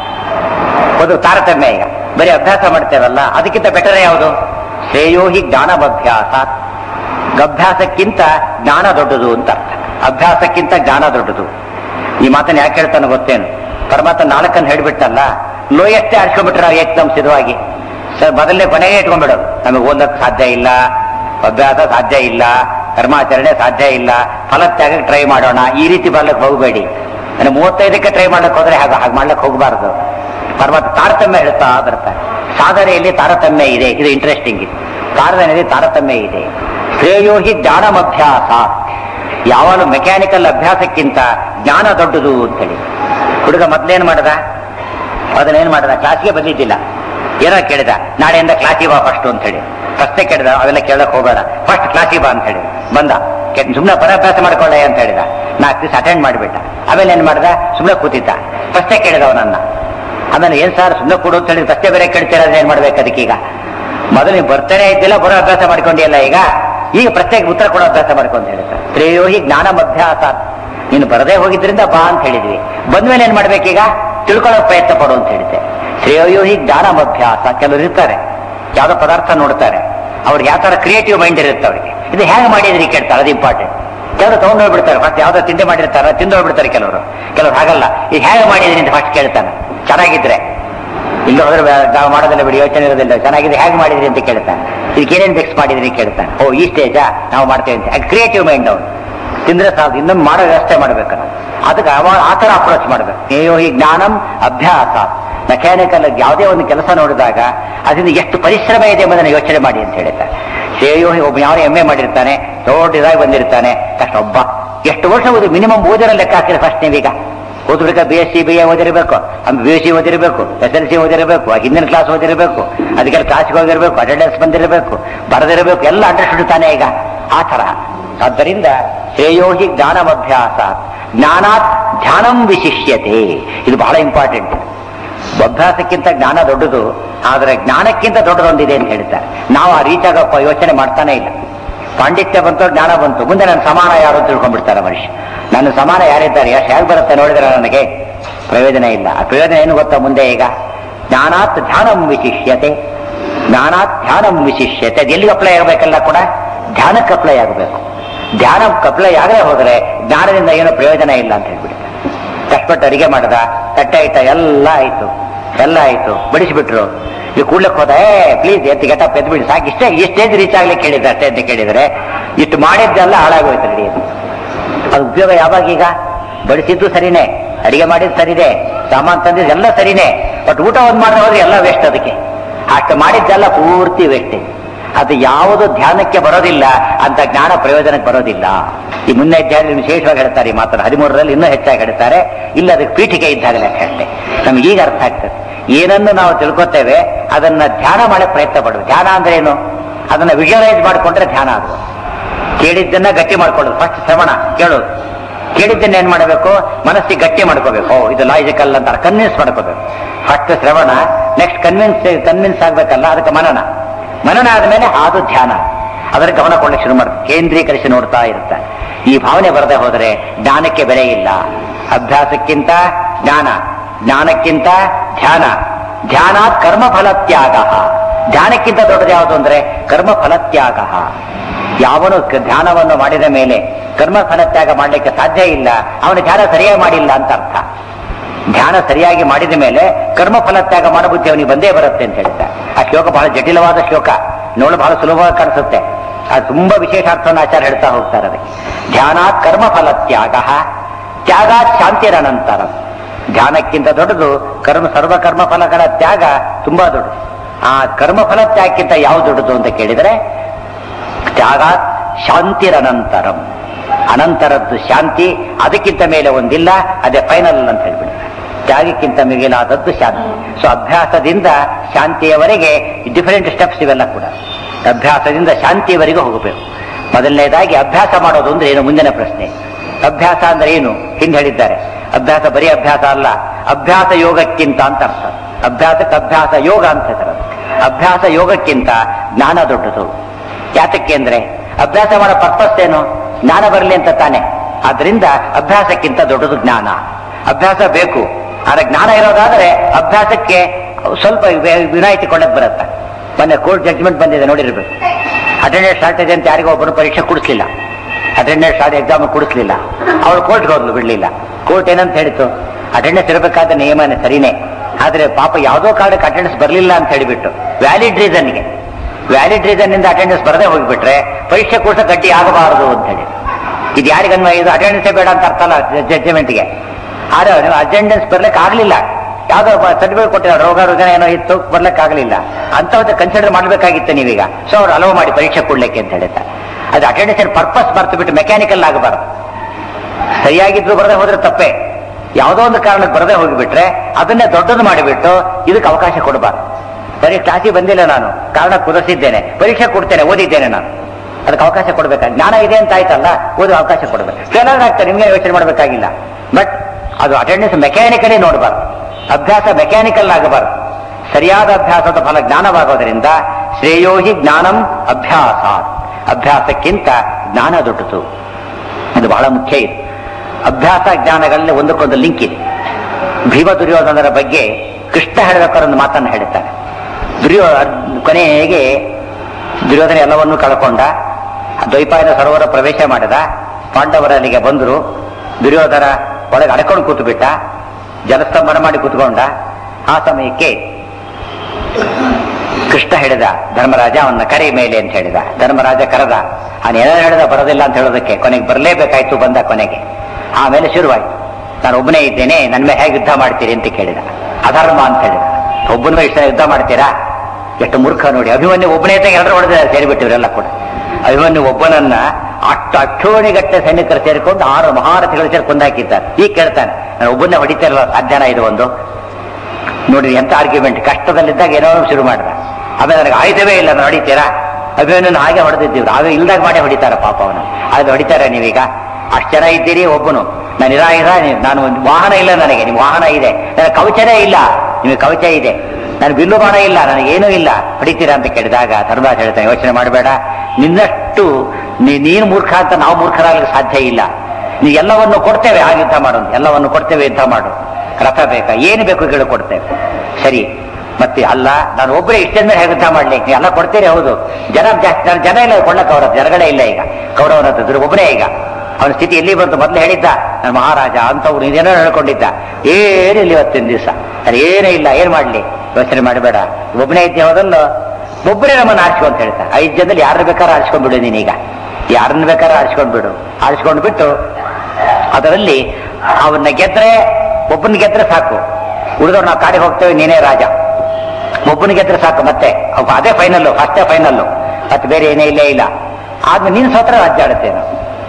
ಒಂದು ತಾರತಮ್ಯ ಈಗ ಬರೀ ಅಭ್ಯಾಸ ಮಾಡ್ತೇವಲ್ಲ ಅದಕ್ಕಿಂತ ಬೆಟರ್ ಯಾವುದು ಶ್ರೇಯೋ ಹಿ ಜ್ಞಾನಮಭ್ಯಾಸ ಅಭ್ಯಾಸಕ್ಕಿಂತ ಜ್ಞಾನ ದೊಡ್ಡದು ಅಂತ ಅರ್ಥ ಅಭ್ಯಾಸಕ್ಕಿಂತ ಜ್ಞಾನ ದೊಡ್ಡದು ಈ ಮಾತನ್ನ ಯಾಕೆ ಹೇಳ್ತಾನೆ ಗೊತ್ತೇನು ಪರಮಾತ್ಮ ನಾಲ್ಕನ್ನು ಹೇಳ್ಬಿಟ್ಟಲ್ಲ ಲೋಯಷ್ಟೇ ಆಡ್ಸ್ಕೊಂಡ್ಬಿಟ್ರೆ ನಾವು ಏಕದಮ್ ಸಿದ್ಧವಾಗಿ ಸರ್ ಮೊದಲನೇ ಕೊನೆಗೆ ಇಟ್ಕೊಂಡ್ಬಿಡೋದು ನಮಗೆ ಓದಕ್ಕೆ ಸಾಧ್ಯ ಇಲ್ಲ ಅಭ್ಯಾಸ ಸಾಧ್ಯ ಇಲ್ಲ ಕರ್ಮಾಚರಣೆ ಸಾಧ್ಯ ಇಲ್ಲ ಫಲತ್ಯಾಗಕ್ಕೆ ಟ್ರೈ ಮಾಡೋಣ ಈ ರೀತಿ ಬರ್ಲಿಕ್ಕೆ ಹೋಗಬೇಡಿ ಅಂದ್ರೆ ಮೂವತ್ತೈದಕ್ಕೆ ಟ್ರೈ ಮಾಡ್ಲಿಕ್ಕೆ ಹೋದ್ರೆ ಹಾಗೆ ಹಾಗೆ ಮಾಡ್ಲಿಕ್ಕೆ ಹೋಗಬಾರ್ದು ಪರಮಾತ್ಮ ತಾರತಮ್ಯ ಹೇಳ್ತಾ ಬರ್ತಾರೆ ಸಾಧನೆಯಲ್ಲಿ ತಾರತಮ್ಯ ಇದೆ ಇದು ಇಂಟ್ರೆಸ್ಟಿಂಗ್ ಇದೆ ಸಾಧನೆಯಲ್ಲಿ ತಾರತಮ್ಯ ಇದೆ ಶ್ರೇಯೋ ಹಿ ಜ್ಞಾನಮಭ್ಯಾಸ ಯಾವಾಗಲೂ ಮೆಕ್ಯಾನಿಕಲ್ ಅಭ್ಯಾಸಕ್ಕಿಂತ ಜ್ಞಾನ ದೊಡ್ಡದು ಅಂತೇಳಿ ಹುಡುಗ ಮೊದ್ಲೇನ್ ಮಾಡ್ದ ಅದನ್ನೇನ್ ಮಾಡ್ದ ಕ್ಲಾಸ್ಗೆ ಬಂದಿದ್ದಿಲ್ಲ ಏನೋ ಕೇಳಿದ ನಾಳೆಯಿಂದ ಕ್ಲಾಸಿಗೆ ಬಾ ಫಸ್ಟ್ ಅಂತ ಹೇಳಿ ಫಸ್ಟೇ ಕೇಳಿದ ಅವೆಲ್ಲ ಕೇಳಕ್ ಹೋಗಬೇಡ ಫಸ್ಟ್ ಕ್ಲಾಸಿಗೆ ಬಾ ಅಂತ ಹೇಳಿ ಬಂದ ಸುಮ್ಮನೆ ಪರಾಭ್ಯಾಸ ಮಾಡ್ಕೊಳ್ಳೆ ಅಂತ ಹೇಳಿದ ನಾಲ್ಕು ದಿವಸ ಅಟೆಂಡ್ ಮಾಡಿಬಿಟ್ಟ ಆಮೇಲೆ ಏನ್ ಮಾಡ್ದ ಸುಮ್ಮನೆ ಕೂತಿದ್ದ ಫಸ್ಟೇ ಕೇಳಿದ ಅವನನ್ನ ಆಮೇಲೆ ಏನ್ ಸರ್ ಸುಮ್ಮನೆ ಕೊಡು ಅಂತ ಹೇಳಿ ಫಸ್ಟೇ ಬೇರೆ ಕೇಳ್ತೀರ ಏನ್ ಮಾಡ್ಬೇಕು ಅದಕ್ಕೀಗ ಮೊದಲು ನೀವು ಬರ್ತಾನೆ ಇದ್ದಿಲ್ಲ ಬರೋ ಅಭ್ಯಾಸ ಮಾಡ್ಕೊಂಡಿಲ್ಲ ಈಗ ಈಗ ಪ್ರತ್ಯೇಕ ಉತ್ತರ ಕೊಡೋ ಅಭ್ಯಾಸ ಮಾಡ್ಕೊಂಡು ಹೇಳ್ತಾರೆ ಶ್ರೇಯೋಹಿ ಜ್ಞಾನಮಭ್ಯಾಸ ನೀನು ಬರದೇ ಹೋಗಿದ್ರಿಂದ ಬಾ ಅಂತ ಹೇಳಿದ್ವಿ ಬಂದ್ಮೇಲೆ ಏನ್ ಮಾಡ್ಬೇಕೀಗ ತಿಳ್ಕೊಳ್ಳೋ ಪ್ರಯತ್ನ ಪಡು ಅಂತ ಹೇಳಿದ್ದೆ ಶ್ರೇಯೋಹಿ ಜ್ಞಾನಮಭ್ಯಾಸ ಕೆಲವರು ಇರ್ತಾರೆ ಯಾವ್ದೋ ಪದಾರ್ಥ ನೋಡ್ತಾರೆ ಅವ್ರಿಗೆ ಯಾವ ತರ ಕ್ರಿಯೇಟಿವ್ ಮೈಂಡ್ ಇರುತ್ತೆ ಅವ್ರಿಗೆ ಇದು ಹೇಗೆ ಮಾಡಿದ್ರಿ ಕೇಳ್ತಾರೆ ಅದು ಇಂಪಾರ್ಟೆಂಟ್ ಕೆಲವರು ತಗೊಂಡು ಹೋಗ್ಬಿಡ್ತಾರೆ ಫಸ್ಟ್ ಯಾವ್ದೋ ತಿಂಡಿ ಮಾಡಿರ್ತಾರೆ ತಿಂದು ಹೋಗ್ಬಿಡ್ತಾರೆ ಕೆಲವರು ಕೆಲವರು ಹಾಗಲ್ಲ ಇದು ಹೇಗೆ ಮಾಡಿದ್ರಿ ಅಂತ ಫಸ್ಟ್ ಕೇಳ್ತಾನೆ ಚೆನ್ನಾಗಿದ್ರೆ ಇಲ್ಲ ಹೋದ್ರೆ ಬೇ- ನಾವು ಮಾಡೋದಿಲ್ಲ ಬಿಡಿ ಯೋಚನೆ ಇರೋದಿಲ್ಲ ಚೆನ್ನಾಗಿದೆ ಹೇಗೆ ಮಾಡಿದ್ರಿ ಅಂತ ಕೇಳ್ತಾನೆ ಇದಕ್ಕೆ ಏನೇನು ಫಿಕ್ಸ್ ಮಾಡಿದ್ರಿ ಕೇಳ್ತಾನೆ ಓ ಈ ಸ್ಟೇಜಾ ನಾವು ಮಾಡ್ತೇವೆ ಅಂತ ಕ್ರಿಯೇಟಿವ್ ಮೈಂಡ್ ಅವನು ತಿಂದ್ರೆ ಸಾಕು ಇನ್ನೊಂದು ಮಾಡೋ ವ್ಯವಸ್ಥೆ ಮಾಡ್ಬೇಕು ನಾವು ಅದಕ್ಕೆ ಅವ ಆ ಥರ ಅಪ್ರೋಚ್ ಮಾಡ್ಬೇಕು ನೀವು ಈ ಜ್ಞಾನಂ ಅಭ್ಯಾಸ ಮೆಕ್ಯಾನಿಕಲ್ ಯಾವುದೇ ಒಂದು ಕೆಲಸ ನೋಡಿದಾಗ ಅದರಿಂದ ಎಷ್ಟು ಪರಿಶ್ರಮ ಇದೆ ಎಂಬುದನ್ನು ಯೋಚನೆ ಮಾಡಿ ಅಂತ ಹೇಳ್ತಾರೆ ಶ್ರೇಯೋ ಒಬ್ಬ ಯಾವ ಎಮ್ ಎ ಮಾಡಿರ್ತಾನೆ ದೊಡ್ಡದಾಗಿ ಬಂದಿರ್ತಾನೆ ತಕ್ಷಣ ಒಬ್ಬ ಎಷ್ಟು ವರ್ಷ ಓದಿ ಮಿನಿಮಮ್ ಓದಿರೋ ಲೆಕ್ಕ ಹಾಕಿದ್ರೆ ಫಸ್ಟ್ ನೀವೀಗ ಓದ್ಬಿಡ್ಕ B S C B A ಓದಿರಬೇಕು ಬಿ ಎಸ್ ಸಿ ಓದಿರಬೇಕು ಎಸ್ ಎಲ್ ಸಿ ಓದಿರಬೇಕು ಆ ಹಿಂದಿನ ಕ್ಲಾಸ್ ಓದಿರಬೇಕು ಅದಕ್ಕೆಲ್ಲ ಕ್ಲಾಸ್ಗೆ ಹೋಗಿರಬೇಕು ಅಟೆಂಡೆನ್ಸ್ ಬಂದಿರಬೇಕು ಬರೆದಿರಬೇಕು ಎಲ್ಲ ಅಂಡರ್ಸ್ಟುಡ್ ತಾನೇ ಈಗ ಆ ತರ ಆದ್ದರಿಂದ ಶ್ರೇಯೋಹಿ ಜ್ಞಾನಮಭ್ಯಾಸ ಜ್ಞಾನಾತ್ ಧ್ಯಾನಂ ವಿಶಿಷ್ಯತೆ ಇದು ಬಹಳ ಇಂಪಾರ್ಟೆಂಟ್ ಅಭ್ಯಾಸಕ್ಕಿಂತ ಜ್ಞಾನ ದೊಡ್ಡದು ಆದರೆ ಜ್ಞಾನಕ್ಕಿಂತ ದೊಡ್ಡದೊಂದಿದೆ ಅಂತ ಹೇಳ್ತಾರೆ ನಾವು ಆ ರೀತಿಯಾಗ ಯೋಚನೆ ಮಾಡ್ತಾನೆ ಇಲ್ಲ ಪಾಂಡಿತ್ಯ ಬಂತು ಜ್ಞಾನ ಬಂತು ಮುಂದೆ ನನ್ನ ಸಮಾನ ಯಾರು ಅಂತ ತಿಳ್ಕೊಂಡ್ಬಿಡ್ತಾರೆ ಮನುಷ್ಯ ನನ್ನ ಸಮಾನ ಯಾರಿದ್ದಾರೆ ಎಷ್ಟು ಹೇಗೆ ಬರುತ್ತೆ ನೋಡಿದ್ರೆ ನನಗೆ ಪ್ರಯೋಜನ ಇಲ್ಲ ಆ ಪ್ರಯೋಜನ ಏನು ಗೊತ್ತಾ ಮುಂದೆ ಈಗ ಜ್ಞಾನಾತ್ ಧ್ಯಾನಂ ವಿಶಿಷ್ಯತೆ ಜ್ಞಾನಾತ್ ಧ್ಯಾನಂ ವಿಶಿಷ್ಯತೆ ಅದು ಎಲ್ಲಿಗೆ ಅಪ್ಲೈ ಆಗಬೇಕಲ್ಲ ಕೂಡ ಧ್ಯಾನಕ್ಕೆ ಅಪ್ಲೈ ಆಗಬೇಕು ಧ್ಯಾನಕ್ಕೆ ಅಪ್ಲೈ ಆಗದೆ ಹೋದರೆ ಜ್ಞಾನದಿಂದ ಏನು ಪ್ರಯೋಜನ ಇಲ್ಲ ಅಂತ ಹೇಳ್ಬಿಡ್ತಾರೆ ಕಷ್ಟಪಟ್ಟು ಅಡಿಗೆ ಮಾಡದ ತಟ್ಟೆ ಇಟ್ಟ ಎಲ್ಲ ಆಯ್ತು ಎಲ್ಲ ಆಯ್ತು ಬಡಿಸಿಬಿಟ್ರು ಈಗ ಕೂಡ್ಲಕ್ಕೆ ಹೋದ ಏ ಪ್ಲೀಸ್ ಎತ್ತಿ ಗೆಟಪ್ ಎದ್ಬಿಡಿ ಸಾಕು ಇಷ್ಟೇ ಈ ಸ್ಟೇಜ್ ರೀಚ್ ಆಗ್ಲಿಕ್ಕೆ ಕೇಳಿದ್ರೆ ಅಷ್ಟೇ ಅಂತ ಕೇಳಿದ್ರೆ ಇಷ್ಟು ಮಾಡಿದ್ದೆಲ್ಲ ಹಾಳಾಗೋಯ್ತು ರೆಡಿ ಅದು ಉಪಯೋಗ ಯಾವಾಗ ಈಗ ಬಡಿಸಿದ್ದು ಸರಿನೇ ಅಡಿಗೆ ಮಾಡಿದ್ದು ಸರಿನೇ ಸಾಮಾನು ತಂದಿದ್ದು ಎಲ್ಲ ಸರಿನೇ ಬಟ್ ಊಟ ಒಂದು ಮಾಡಿದ್ರೆ ಹೋದ್ರೆ ಎಲ್ಲ ವೇಸ್ಟ್ ಅದಕ್ಕೆ ಅಷ್ಟು ಮಾಡಿದ್ದೆಲ್ಲ ಪೂರ್ತಿ ವೇಸ್ಟ್ ಅದು ಯಾವುದು ಧ್ಯಾನಕ್ಕೆ ಬರೋದಿಲ್ಲ ಅಂತ ಜ್ಞಾನ ಪ್ರಯೋಜನಕ್ಕೆ ಬರೋದಿಲ್ಲ ಈ ಮುನ್ನೆ ಅಧ್ಯಾಯದಲ್ಲಿ ವಿಶೇಷವಾಗಿ ಹೇಳ್ತಾರೆ ಈ ಮಾತನ್ನು ಹದಿಮೂರರಲ್ಲಿ ಇನ್ನೂ ಹೆಚ್ಚಾಗಿ ಹೇಳ್ತಾರೆ ಇಲ್ಲ ಅದಕ್ಕೆ ಪೀಠಿಕೆ ಇದ್ದಾಗಲೇ ಅಷ್ಟೇ ನಮ್ಗೆ ಈಗ ಅರ್ಥ ಆಗ್ತದೆ ಏನನ್ನು ನಾವು ತಿಳ್ಕೊತೇವೆ ಅದನ್ನ ಧ್ಯಾನ ಮಾಡಕ್ಕೆ ಪ್ರಯತ್ನ ಪಡಬೇಕು ಧ್ಯಾನ ಅಂದ್ರೆ ಏನು ಅದನ್ನ ವಿಜುವಲೈಸ್ ಮಾಡಿಕೊಂಡ್ರೆ ಧ್ಯಾನ ಅದು ಕೇಳಿದ್ದನ್ನ ಗಟ್ಟಿ ಮಾಡ್ಕೊಳ್ಳೋದು ಫಸ್ಟ್ ಶ್ರವಣ ಕೇಳೋದು ಕೇಳಿದ್ದನ್ನ ಏನ್ ಮಾಡಬೇಕು ಮನಸ್ಸಿಗೆ ಗಟ್ಟಿ ಮಾಡ್ಕೋಬೇಕು ಓ ಇದು ಲಾಜಿಕಲ್ ಅಂತ ಕನ್ವಿನ್ಸ್ ಮಾಡ್ಕೋಬೇಕು ಫಸ್ಟ್ ಶ್ರವಣ ನೆಕ್ಸ್ಟ್ ಕನ್ವಿನ್ಸ್ ಕನ್ವಿನ್ಸ್ ಆಗ್ಬೇಕಲ್ಲ ಅದಕ್ಕೆ ಮನನ ಮನನ ಆದ್ಮೇಲೆ ಅದು ಧ್ಯಾನ ಅದರ ಗಮನ ಕೊಡಲಿಕ್ಕೆ ಶುರು ಮಾಡ್ತಾರೆ ಕೇಂದ್ರೀಕರಿಸಿ ನೋಡ್ತಾ ಇರ್ತಾರೆ ಈ ಭಾವನೆ ಬರದೆ ಹೋದರೆ ಜ್ಞಾನಕ್ಕೆ ಬೆಲೆ ಇಲ್ಲ ಅಭ್ಯಾಸಕ್ಕಿಂತ ಜ್ಞಾನ ಜ್ಞಾನಕ್ಕಿಂತ ಧ್ಯಾನ ಧ್ಯಾನ ಕರ್ಮಫಲ ತ್ಯಾಗ ಧ್ಯಾನಕ್ಕಿಂತ ದೊಡ್ಡದು ಯಾವುದು ಅಂದ್ರೆ ಕರ್ಮಫಲ ತ್ಯಾಗ ಯಾವನು ಕ- ಧ್ಯಾನವನ್ನು ಮಾಡಿದ ಮೇಲೆ ಕರ್ಮ ಫಲತ್ಯಾಗ ಮಾಡಲಿಕ್ಕೆ ಸಾಧ್ಯ ಇಲ್ಲ ಅವನು ಧ್ಯಾನ ಸರಿಯಾಗಿ ಮಾಡಿಲ್ಲ ಅಂತ ಅರ್ಥ ಧ್ಯಾನ ಸರಿಯಾಗಿ ಮಾಡಿದ ಮೇಲೆ ಕರ್ಮ ಫಲತ್ಯಾಗ ಮಾಡೋ ಬುದ್ಧಿ ಅವನಿಗೆ ಬಂದೇ ಬರುತ್ತೆ ಅಂತ ಹೇಳ್ತಾರೆ ಆ ಶ್ಲೋಕ ಬಹಳ ಜಟಿಲವಾದ ಶ್ಲೋಕ ನೋಡಲು ಬಹಳ ಸುಲಭವಾಗಿ ಕಾಣಿಸುತ್ತೆ ಅದು ತುಂಬಾ ವಿಶೇಷ ಅರ್ಥವನ್ನು ಆಚಾರ್ಯ ಹೇಳ್ತಾ ಹೋಗ್ತಾರೆ ಅದಕ್ಕೆ ಧ್ಯಾನಾತ್ ಕರ್ಮ ಫಲತ್ಯಾಗ ತ್ಯಾಗಾತ್ ಶಾಂತಿರನಂತರ ಧ್ಯಾನಕ್ಕಿಂತ ದೊಡ್ಡದು ಕರ್ಮ ಸರ್ವಕರ್ಮ ಫಲಗಳ ತ್ಯಾಗ ತುಂಬಾ ದೊಡ್ಡದು ಆ ಕರ್ಮ ಫಲ ತ್ಯಾಗಕ್ಕಿಂತ ಯಾವ್ದು ದೊಡ್ಡದು ಅಂತ ಕೇಳಿದರೆ ತ್ಯಾಗಾತ್ ಶಾಂತಿರನಂತರಂ ಅನಂತರದ್ದು ಶಾಂತಿ ಅದಕ್ಕಿಂತ ಮೇಲೆ ಒಂದಿಲ್ಲ ಅದೇ ಫೈನಲ್ ಅಂತ ಹೇಳ್ಬಿಡ್ತಾರೆ ತ್ಯಾಗಕ್ಕಿಂತ ಮಿಗಿಲಾದದ್ದು ಶಾಂತಿ ಸೊ ಅಭ್ಯಾಸದಿಂದ ಶಾಂತಿಯವರೆಗೆ ಡಿಫರೆಂಟ್ ಸ್ಟೆಪ್ಸ್ ಇವೆಲ್ಲ ಕೂಡ ಅಭ್ಯಾಸದಿಂದ ಶಾಂತಿಯವರೆಗೆ ಹೋಗಬೇಕು ಮೊದಲನೇದಾಗಿ ಅಭ್ಯಾಸ ಮಾಡೋದು ಅಂದ್ರೆ ಏನು ಮುಂದಿನ ಪ್ರಶ್ನೆ ಅಭ್ಯಾಸ ಅಂದ್ರೆ ಏನು ಹಿಂದೆ ಹೇಳಿದ್ದಾರೆ ಅಭ್ಯಾಸ ಬರೀ ಅಭ್ಯಾಸ ಅಲ್ಲ ಅಭ್ಯಾಸ ಯೋಗಕ್ಕಿಂತ ಅಂತ ಅರ್ಥ ಅಭ್ಯಾಸಕ್ಕೆ ಅಭ್ಯಾಸ ಯೋಗ ಅಂತ ಹೇಳ್ತಾರೆ ಅಭ್ಯಾಸ ಯೋಗಕ್ಕಿಂತ ಜ್ಞಾನ ದೊಡ್ಡದು ಯಾತಕ್ಕೆ ಅಂದ್ರೆ ಅಭ್ಯಾಸ ಮಾಡೋ ಪರ್ಪಸ್ ಏನು ಜ್ಞಾನ ಬರಲಿ ಅಂತ ತಾನೆ ಆದ್ರಿಂದ ಅಭ್ಯಾಸಕ್ಕಿಂತ ದೊಡ್ಡದು ಜ್ಞಾನ ಅಭ್ಯಾಸ ಬೇಕು ಆದ್ರೆ ಜ್ಞಾನ ಇರೋದಾದ್ರೆ ಅಭ್ಯಾಸಕ್ಕೆ ಸ್ವಲ್ಪ ವಿ- ವಿನಾಯಿತಿ ಕೊಂಡಕ್ಕೆ ಬರುತ್ತೆ ಮೊನ್ನೆ ಕೋರ್ಟ್ ಜಡ್ಜ್ಮೆಂಟ್ ಬಂದಿದೆ ನೋಡಿರ್ಬೇಕು ಅಟೆಂಡೆನ್ಸ್ ಶಾರ್ಟೇಜ್ ಅಂತ ಯಾರಿಗೂ ಒಬ್ಬರು ಪರೀಕ್ಷೆ ಕೊಡಿಸ್ಲಿಲ್ಲ ಅಟೆಂಡೆನ್ಸ್ ಶಾರ್ಟ್ ಎಕ್ಸಾಮ್ ಕೊಡಿಸ್ಲಿಲ್ಲ ಅವಳು ಕೋರ್ಟ್ಗೆ ಹೋದ್ಲು ಬಿಡ್ಲಿಲ್ಲ ಕೋರ್ಟ್ ಏನಂತ ಹೇಳಿತು ಅಟೆಂಡೆನ್ಸ್ ಇರಬೇಕಾದ ನಿಯಮನೇ ಸರಿನೇ ಆದ್ರೆ ಪಾಪ ಯಾವುದೋ ಕಾರಣಕ್ಕೆ ಅಟೆಂಡೆನ್ಸ್ ಬರಲಿಲ್ಲ ಅಂತ ಹೇಳಿಬಿಟ್ಟು ವ್ಯಾಲಿಡ್ ರೀಸನ್ಗೆ ವ್ಯಾಲಿಡ್ ರೀಸನ್ ಇಂದ ಅಟೆಂಡೆನ್ಸ್ ಬರದೇ ಹೋಗ್ಬಿಟ್ರೆ ಪರೀಕ್ಷೆ ಕೂಡ ಗಟ್ಟಿ ಆಗಬಾರದು ಅಂತ ಹೇಳಿ ಇದು ಯಾರಿಗನ್ವ ಇದು ಅಟೆಂಡೆನ್ಸ್ ಬೇಡ ಅಂತ ಅರ್ಥ ಅಲ್ಲ ಜಡ್ಜ್ಮೆಂಟ್ಗೆ ಆದ್ರೆ ನೀವು ಅಟೆಂಡೆನ್ಸ್ ಬರ್ಲಿಕ್ಕೆ ಆಗ್ಲಿಲ್ಲ ಯಾವ್ದೋ ಸರ್ಟಿಫಿಕೇಟ್ ಕೊಟ್ಟಿಲ್ಲ ರೋಗ ರುಜಿನ ಏನೋ ಇತ್ತು ಬರ್ಲಿಕ್ಕೆ ಆಗಲಿಲ್ಲ ಅಂತವತ್ತು ಕನ್ಸಿಡರ್ ಮಾಡ್ಬೇಕಾಗಿತ್ತು ನೀವೀಗ ಸೊ ಅವ್ರು ಅಲೋ ಮಾಡಿ ಪರೀಕ್ಷೆ ಕೊಡ್ಲಿಕ್ಕೆ ಅಂತ ಹೇಳ್ತಾರೆ ಅದು ಅಟೆಂಡೆನ್ಸ್ ಪರ್ಪಸ್ ಬರ್ತು ಬಿಟ್ಟು ಮೆಕ್ಯಾನಿಕಲ್ ಆಗಬಾರ್ದು ಸರಿಯಾಗಿದ್ರು ಬರದೆ ಹೋದ್ರೆ ತಪ್ಪೇ ಯಾವುದೋ ಒಂದು ಕಾರಣಕ್ಕೆ ಬರದೆ ಹೋಗಿಬಿಟ್ರೆ ಅದನ್ನೇ ದೊಡ್ಡದು ಮಾಡಿಬಿಟ್ಟು ಇದಕ್ಕೆ ಅವಕಾಶ ಕೊಡಬಾರ್ದು ಬರೀ ಕ್ಲಾಸಿಗೆ ಬಂದಿಲ್ಲ ನಾನು ಕಾರಣ ಕುದಿಸಿದ್ದೇನೆ ಪರೀಕ್ಷೆ ಕೊಡ್ತೇನೆ ಓದಿದ್ದೇನೆ ನಾನು ಅದಕ್ಕೆ ಅವಕಾಶ ಕೊಡ್ಬೇಕು ಜ್ಞಾನ ಇದೆ ಅಂತ ಆಯ್ತಲ್ಲ ಓದುವ ಅವಕಾಶ ಕೊಡಬೇಕು ಫೇಲ್ ಆಗ್ತದೆ ನಿಮ್ಗೆ ಯೋಚನೆ ಮಾಡಬೇಕಾಗಿಲ್ಲ ಬಟ್ ಅದು ಅಟೆಂಡೆನ್ಸ್ ಮೆಕ್ಯಾನಿಕಲಿ ನೋಡಬಾರ್ದು ಅಭ್ಯಾಸ ಮೆಕ್ಯಾನಿಕಲ್ ಆಗಬಾರ್ದು ಸರಿಯಾದ ಅಭ್ಯಾಸದ ಫಲ ಜ್ಞಾನವಾಗೋದ್ರಿಂದ ಶ್ರೇಯೋಹಿ ಜ್ಞಾನಂ ಅಭ್ಯಾಸ ಅಭ್ಯಾಸಕ್ಕಿಂತ ಜ್ಞಾನ ದೊಡ್ಡದು ಅದು ಬಹಳ ಮುಖ್ಯ ಇದೆ ಅಭ್ಯಾಸ ಜ್ಞಾನಗಳಲ್ಲಿ ಒಂದಕ್ಕೊಂದು ಲಿಂಕ್ ಇದೆ ಭೀಮ ದುರ್ಯೋಧನರ ಬಗ್ಗೆ ಕೃಷ್ಣ ಹೇಳಬೇಕಾದ್ರೆ ಒಂದು ಮಾತನ್ನು ಹೇಳುತ್ತಾನೆ ದುರ್ಯೋ ಕೊನೆಗೆ ದುರ್ಯೋಧನ ಎಲ್ಲವನ್ನೂ ಕಳ್ಕೊಂಡ ದ್ವೈಪಾಯನ ಸರೋವರ ಪ್ರವೇಶ ಮಾಡಿದ ಪಾಂಡವರ ಅಲ್ಲಿಗೆ ಬಂದರು ದುರ್ಯೋಧನ ಒಳಗೆ ಅಡ್ಕೊಂಡು ಕೂತು ಬಿಟ್ಟ ಜಲಸ್ತಂಭನ ಮಾಡಿ ಕೂತ್ಕೊಂಡ ಆ ಸಮಯಕ್ಕೆ ಕೃಷ್ಣ ಹೇಳಿದ ಧರ್ಮರಾಜ ಅವನ್ನ ಕರೆ ಮೇಲೆ ಅಂತ ಹೇಳಿದ ಧರ್ಮರಾಜ ಕರೆದ ಅವನು ಏನೇನು ಹೇಳಿದ ಬರೋದಿಲ್ಲ ಅಂತ ಹೇಳೋದಕ್ಕೆ ಕೊನೆಗೆ ಬರಲೇಬೇಕಾಯ್ತು ಬಂದ ಕೊನೆಗೆ ಆಮೇಲೆ ಶುರುವಾಯ್ತು ನಾನು ಒಬ್ಬನೇ ಇದ್ದೇನೆ ನನ್ನ ಮೇಲೆ ಹೇಗೆ ಯುದ್ಧ ಮಾಡ್ತೀರಿ ಅಂತ ಕೇಳಿದ ಅಧರ್ಮ ಅಂತ ಹೇಳಿದ ಒಬ್ಬನ ಮೇಲೆ ಇಷ್ಟ ಯುದ್ಧ ಮಾಡ್ತೀರಾ ಎಷ್ಟು ಮೂರ್ಖ ನೋಡಿ ಅಭಿಮನ್ಯು ಒಬ್ಬನೇ ಇದ್ದಾಗ ಎಲ್ಲರೂ ಹೊಡೆದ ಸೇರಿಬಿಟ್ಟಿವರೆಲ್ಲ ಕೂಡ ಅಭಿಮನ್ಯು ಒಬ್ಬನನ್ನ ಅಷ್ಟು ಅಕ್ಷೋಣಿಗಟ್ಟೆ ಸೈನಿಕರು ಸೇರಿಕೊಂಡು ಆರು ಮಹಾರಥಿಗಳು ಸೇರಿ ಕೊಂದಾಕಿದ್ದಾರೆ ಈಗ ಕೇಳ್ತಾನೆ ನಾನು ಒಬ್ಬನ್ನೇ ಹೊಡಿತಾರಲ್ಲ ಸಾಧ್ಯನ ಇದು ಒಂದು ನೋಡಿ ಎಂತ ಆರ್ಗ್ಯುಮೆಂಟ್ ಕಷ್ಟದಲ್ಲಿದ್ದಾಗ ಏನೋ ಶುರು ಮಾಡಿದ ಆಮೇಲೆ ನನಗೆ ಆಯುಧವೇ ಇಲ್ಲ ನಾನು ಹೊಡಿತೀರಾ ಅಭಿಮನ್ಯನ ಹಾಗೆ ಹೊಡೆದಿದ್ದೀವಿ ಆಗ ಇಲ್ದಾಗ ಮಾಡೇ ಹೊಡಿತಾರ ಪಾಪ ಅವನು ಅದು ಹೊಡಿತಾರೆ ನೀವೀಗ ಅಷ್ಟು ಜನ ಇದ್ದೀರಿ ಒಬ್ಬನು ನಾನು ನಿರಾಯುಧ ನೀ- ನಾನು ಒಂದು ವಾಹನ ಇಲ್ಲ ನನಗೆ ನಿಮ್ಮ ವಾಹನ ಇದೆ ನನಗೆ ಕವಚನೇ ಇಲ್ಲ ನಿಮಗೆ ಕವಚ ಇದೆ ನಾನು ಬಿಲ್ಲು ಬಾಣ ಇಲ್ಲ ನನಗೇನೂ ಇಲ್ಲ ಹೊಡಿತೀರಾ ಅಂತ ಕೇಳಿದಾಗ ಧರ್ಮರಾಜ್ ಹೇಳ್ತಾನೆ ಯೋಚನೆ ಮಾಡಬೇಡ ನಿನ್ನಷ್ಟು ನೀ- ನೀನು ಮೂರ್ಖ ಅಂತ ನಾವು ಮೂರ್ಖರಾಗಲಿಕ್ಕೆ ಸಾಧ್ಯ ಇಲ್ಲ ನೀ ಎಲ್ಲವನ್ನು ಕೊಡ್ತೇವೆ ಆ ಯುದ್ಧ ಮಾಡೋದು ಎಲ್ಲವನ್ನು ಕೊಡ್ತೇವೆ ಯುದ್ಧ ಮಾಡು ರಥ ಬೇಕಾ ಏನು ಬೇಕು ಕೇಳಿ ಕೊಡ್ತೇವೆ ಸರಿ ಮತ್ತೆ ಅಲ್ಲ ನಾನು ಒಬ್ಬರೇ ಇಷ್ಟೊಂದ ಮೇಲೆ ಯುದ್ಧ ಮಾಡ್ಲಿ ನೀವು ಎಲ್ಲ ಕೊಡ್ತೀರಿ ಹೌದು ಜನ ಜಾಸ್ತಿ ಜನ- ಜನ ಇಲ್ಲ ಕೊಳ್ಳಕ್ಕೆ ಅವರ ಜನಗಳೇ ಇಲ್ಲ ಈಗ ಕೌರವನ ಹತ್ರ ಒಬ್ಬನೇ ಈಗ ಅವನ ಸ್ಥಿತಿ ಎಲ್ಲಿ ಬಂತು ಮೊದಲು ಹೇಳಿದ್ದ ನಾನು ಮಹಾರಾಜ ಅಂತವ್ರು ಇದೇನೋ ಹೇಳ್ಕೊಂಡಿದ್ದ ಏನಿಲ್ಲ ಇವತ್ತಿನ ದಿವಸ ಅದು ಏನೂ ಇಲ್ಲ ಏನ್ ಮಾಡ್ಲಿ ಯೋಚನೆ ಮಾಡಬೇಡ ಒಬ್ಬನೇ ಇದ್ದೆ ಹೋದಲ್ಲೋ ಒಬ್ಬರೇ ನಮ್ಮನ್ನು ಆರಿಸ್ಕೊ ಅಂತ ಹೇಳ್ತಾ ಐದು ಜನದಲ್ಲಿ ಯಾರನ್ನ ಬೇಕಾದ್ರೂ ಆರಿಸ್ಕೊಂಡ್ಬಿಡು ನೀನೀಗ ಯಾರನ್ನ ಬೇಕಾದ್ರೂ ಆರಿಸ್ಕೊಂಡ್ಬಿಡು ಆರಿಸ್ಕೊಂಡು ಬಿಟ್ಟು ಅದರಲ್ಲಿ ಅವನ್ನ ಗೆದ್ರೆ ಒಬ್ಬನ ಗೆದ್ರೆ ಸಾಕು ಉಳಿದವ್ರು ನಾವು ಕಾಡಿಗೆ ಹೋಗ್ತೇವೆ ನೀನೇ ರಾಜ ಒಬ್ಬನ ಗೆದ್ರೆ ಸಾಕು ಮತ್ತೆ ಅವ್ ಅದೇ ಫೈನಲ್ಲು ಫಸ್ಟೇ ಫೈನಲ್ಲು ಮತ್ತೆ ಬೇರೆ ಏನೇ ಇಲ್ಲೇ ಇಲ್ಲ ಆದ್ಮೇಲೆ ನೀನು ಸ್ವತ್ರ ರಾಜ್ಯ ಆಡುತ್ತೆ ನಾವು